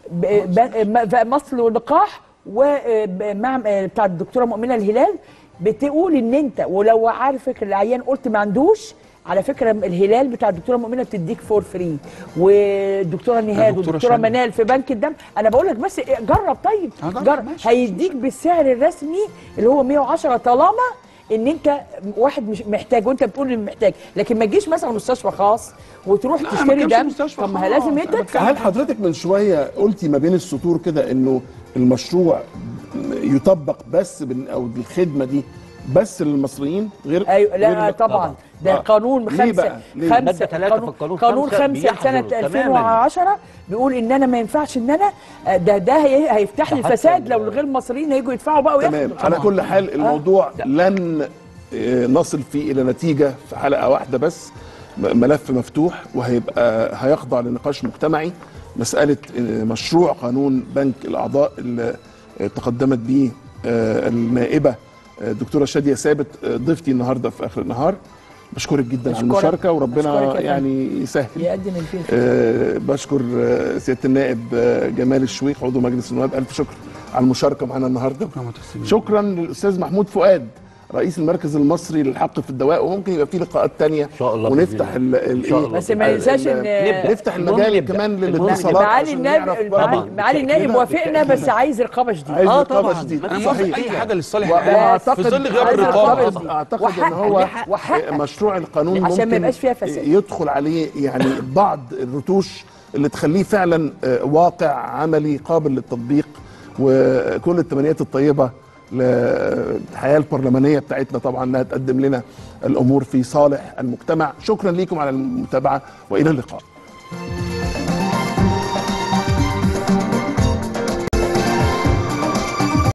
Speaker 20: ب- ب- م- مصل واللقاح ومع بتاع الدكتوره مؤمنه الهلال بتقول ان انت ولو عارفك العيان قلت ما عندوش على فكره الهلال بتاع الدكتوره مؤمنه بتديك فور فري والدكتوره نهاد
Speaker 2: الدكتورة
Speaker 20: والدكتوره
Speaker 2: شادية.
Speaker 20: منال في بنك الدم انا بقول لك بس جرب طيب
Speaker 2: هجرب،
Speaker 20: جرب
Speaker 2: ماشي،
Speaker 20: هيديك بالسعر الرسمي اللي هو 110 طالما ان انت واحد مش محتاج وانت بتقول ان محتاج لكن ما تجيش مثلا مستشفى خاص وتروح
Speaker 2: ما
Speaker 20: تشتري
Speaker 2: تجيبش
Speaker 20: دم
Speaker 2: مستشفى
Speaker 20: طب ما
Speaker 2: خاص.
Speaker 20: لازم
Speaker 2: أنا
Speaker 20: تدفع
Speaker 1: هل حضرتك من شويه قلتي ما بين السطور كده انه المشروع يطبق بس بال- او الخدمه دي بس للمصريين غير
Speaker 20: ايوه
Speaker 1: غير
Speaker 20: لا
Speaker 1: ال-
Speaker 20: طبعا ده
Speaker 1: آه.
Speaker 20: قانون
Speaker 1: ليه
Speaker 20: خمسة
Speaker 1: بقى؟ ليه؟
Speaker 20: خمسة
Speaker 4: مادة ثلاثة في
Speaker 20: قانون,
Speaker 4: القانون
Speaker 20: قانون
Speaker 4: خمسة
Speaker 20: خمسة سنة
Speaker 4: بيحظر
Speaker 20: 2010 بيقول ان انا ما ينفعش ان انا آه، ده ده هي- هيفتح لي
Speaker 4: ده حتى
Speaker 20: الفساد
Speaker 4: ال-
Speaker 20: لو الغير المصريين هيجوا يدفعوا بقى
Speaker 1: تمام
Speaker 20: وياخدوا
Speaker 1: على كل حال الموضوع لن آه، نصل فيه الى نتيجه في حلقه واحده بس م- ملف مفتوح وهيبقى هيخضع لنقاش مجتمعي مساله آه، مشروع قانون بنك الاعضاء اللي آه، تقدمت به آه، النائبه آه، الدكتوره شاديه ثابت آه، ضيفتي النهارده في اخر النهار بشكرك جدا على
Speaker 20: بشكرك.
Speaker 1: المشاركه وربنا
Speaker 20: بشكرك يا فندم.
Speaker 1: يعني يسهل
Speaker 20: يقدم الفيل
Speaker 1: آه، بشكر آه، سياده النائب آه، جمال الشويخ عضو مجلس النواب الف شكر على المشاركه معنا النهارده شكرا للاستاذ محمود فؤاد رئيس المركز المصري للحق في الدواء وممكن يبقى في لقاءات تانية ان
Speaker 4: شاء الله
Speaker 1: ونفتح
Speaker 4: بإذن
Speaker 1: ال ال
Speaker 4: إن شاء الله.
Speaker 20: بس ما ننساش ان
Speaker 4: نبدأ.
Speaker 1: نفتح
Speaker 4: المهم
Speaker 1: المجال
Speaker 4: نبدأ.
Speaker 1: كمان
Speaker 4: المهم
Speaker 1: للاتصالات
Speaker 20: معالي
Speaker 1: عشان
Speaker 20: النائب
Speaker 1: نعرف
Speaker 20: معالي-
Speaker 1: برضه
Speaker 20: معالي النائب
Speaker 1: كده
Speaker 20: وافقنا بس عايز رقابه شديده
Speaker 1: عايز
Speaker 4: آه
Speaker 1: رقابه
Speaker 4: طبعاً.
Speaker 1: شديده
Speaker 2: انا موافق
Speaker 1: صحيح.
Speaker 2: اي حاجه للصالح
Speaker 1: و-
Speaker 2: العام في
Speaker 1: واعتقد
Speaker 2: ظل غياب
Speaker 20: عايز
Speaker 2: الرقابه
Speaker 20: رقابة
Speaker 1: أعتقد- اعتقد
Speaker 20: وحق-
Speaker 1: ان هو
Speaker 20: وحق- وحق.
Speaker 1: مشروع القانون
Speaker 20: عشان ما
Speaker 1: ممكن
Speaker 20: يبقاش فيها فساد.
Speaker 1: يدخل عليه يعني بعض الرتوش اللي تخليه فعلا آه، واقع عملي قابل للتطبيق وكل التمنيات الطيبه للحياه البرلمانيه بتاعتنا طبعا انها تقدم لنا الامور في صالح المجتمع شكرا لكم على المتابعه والى اللقاء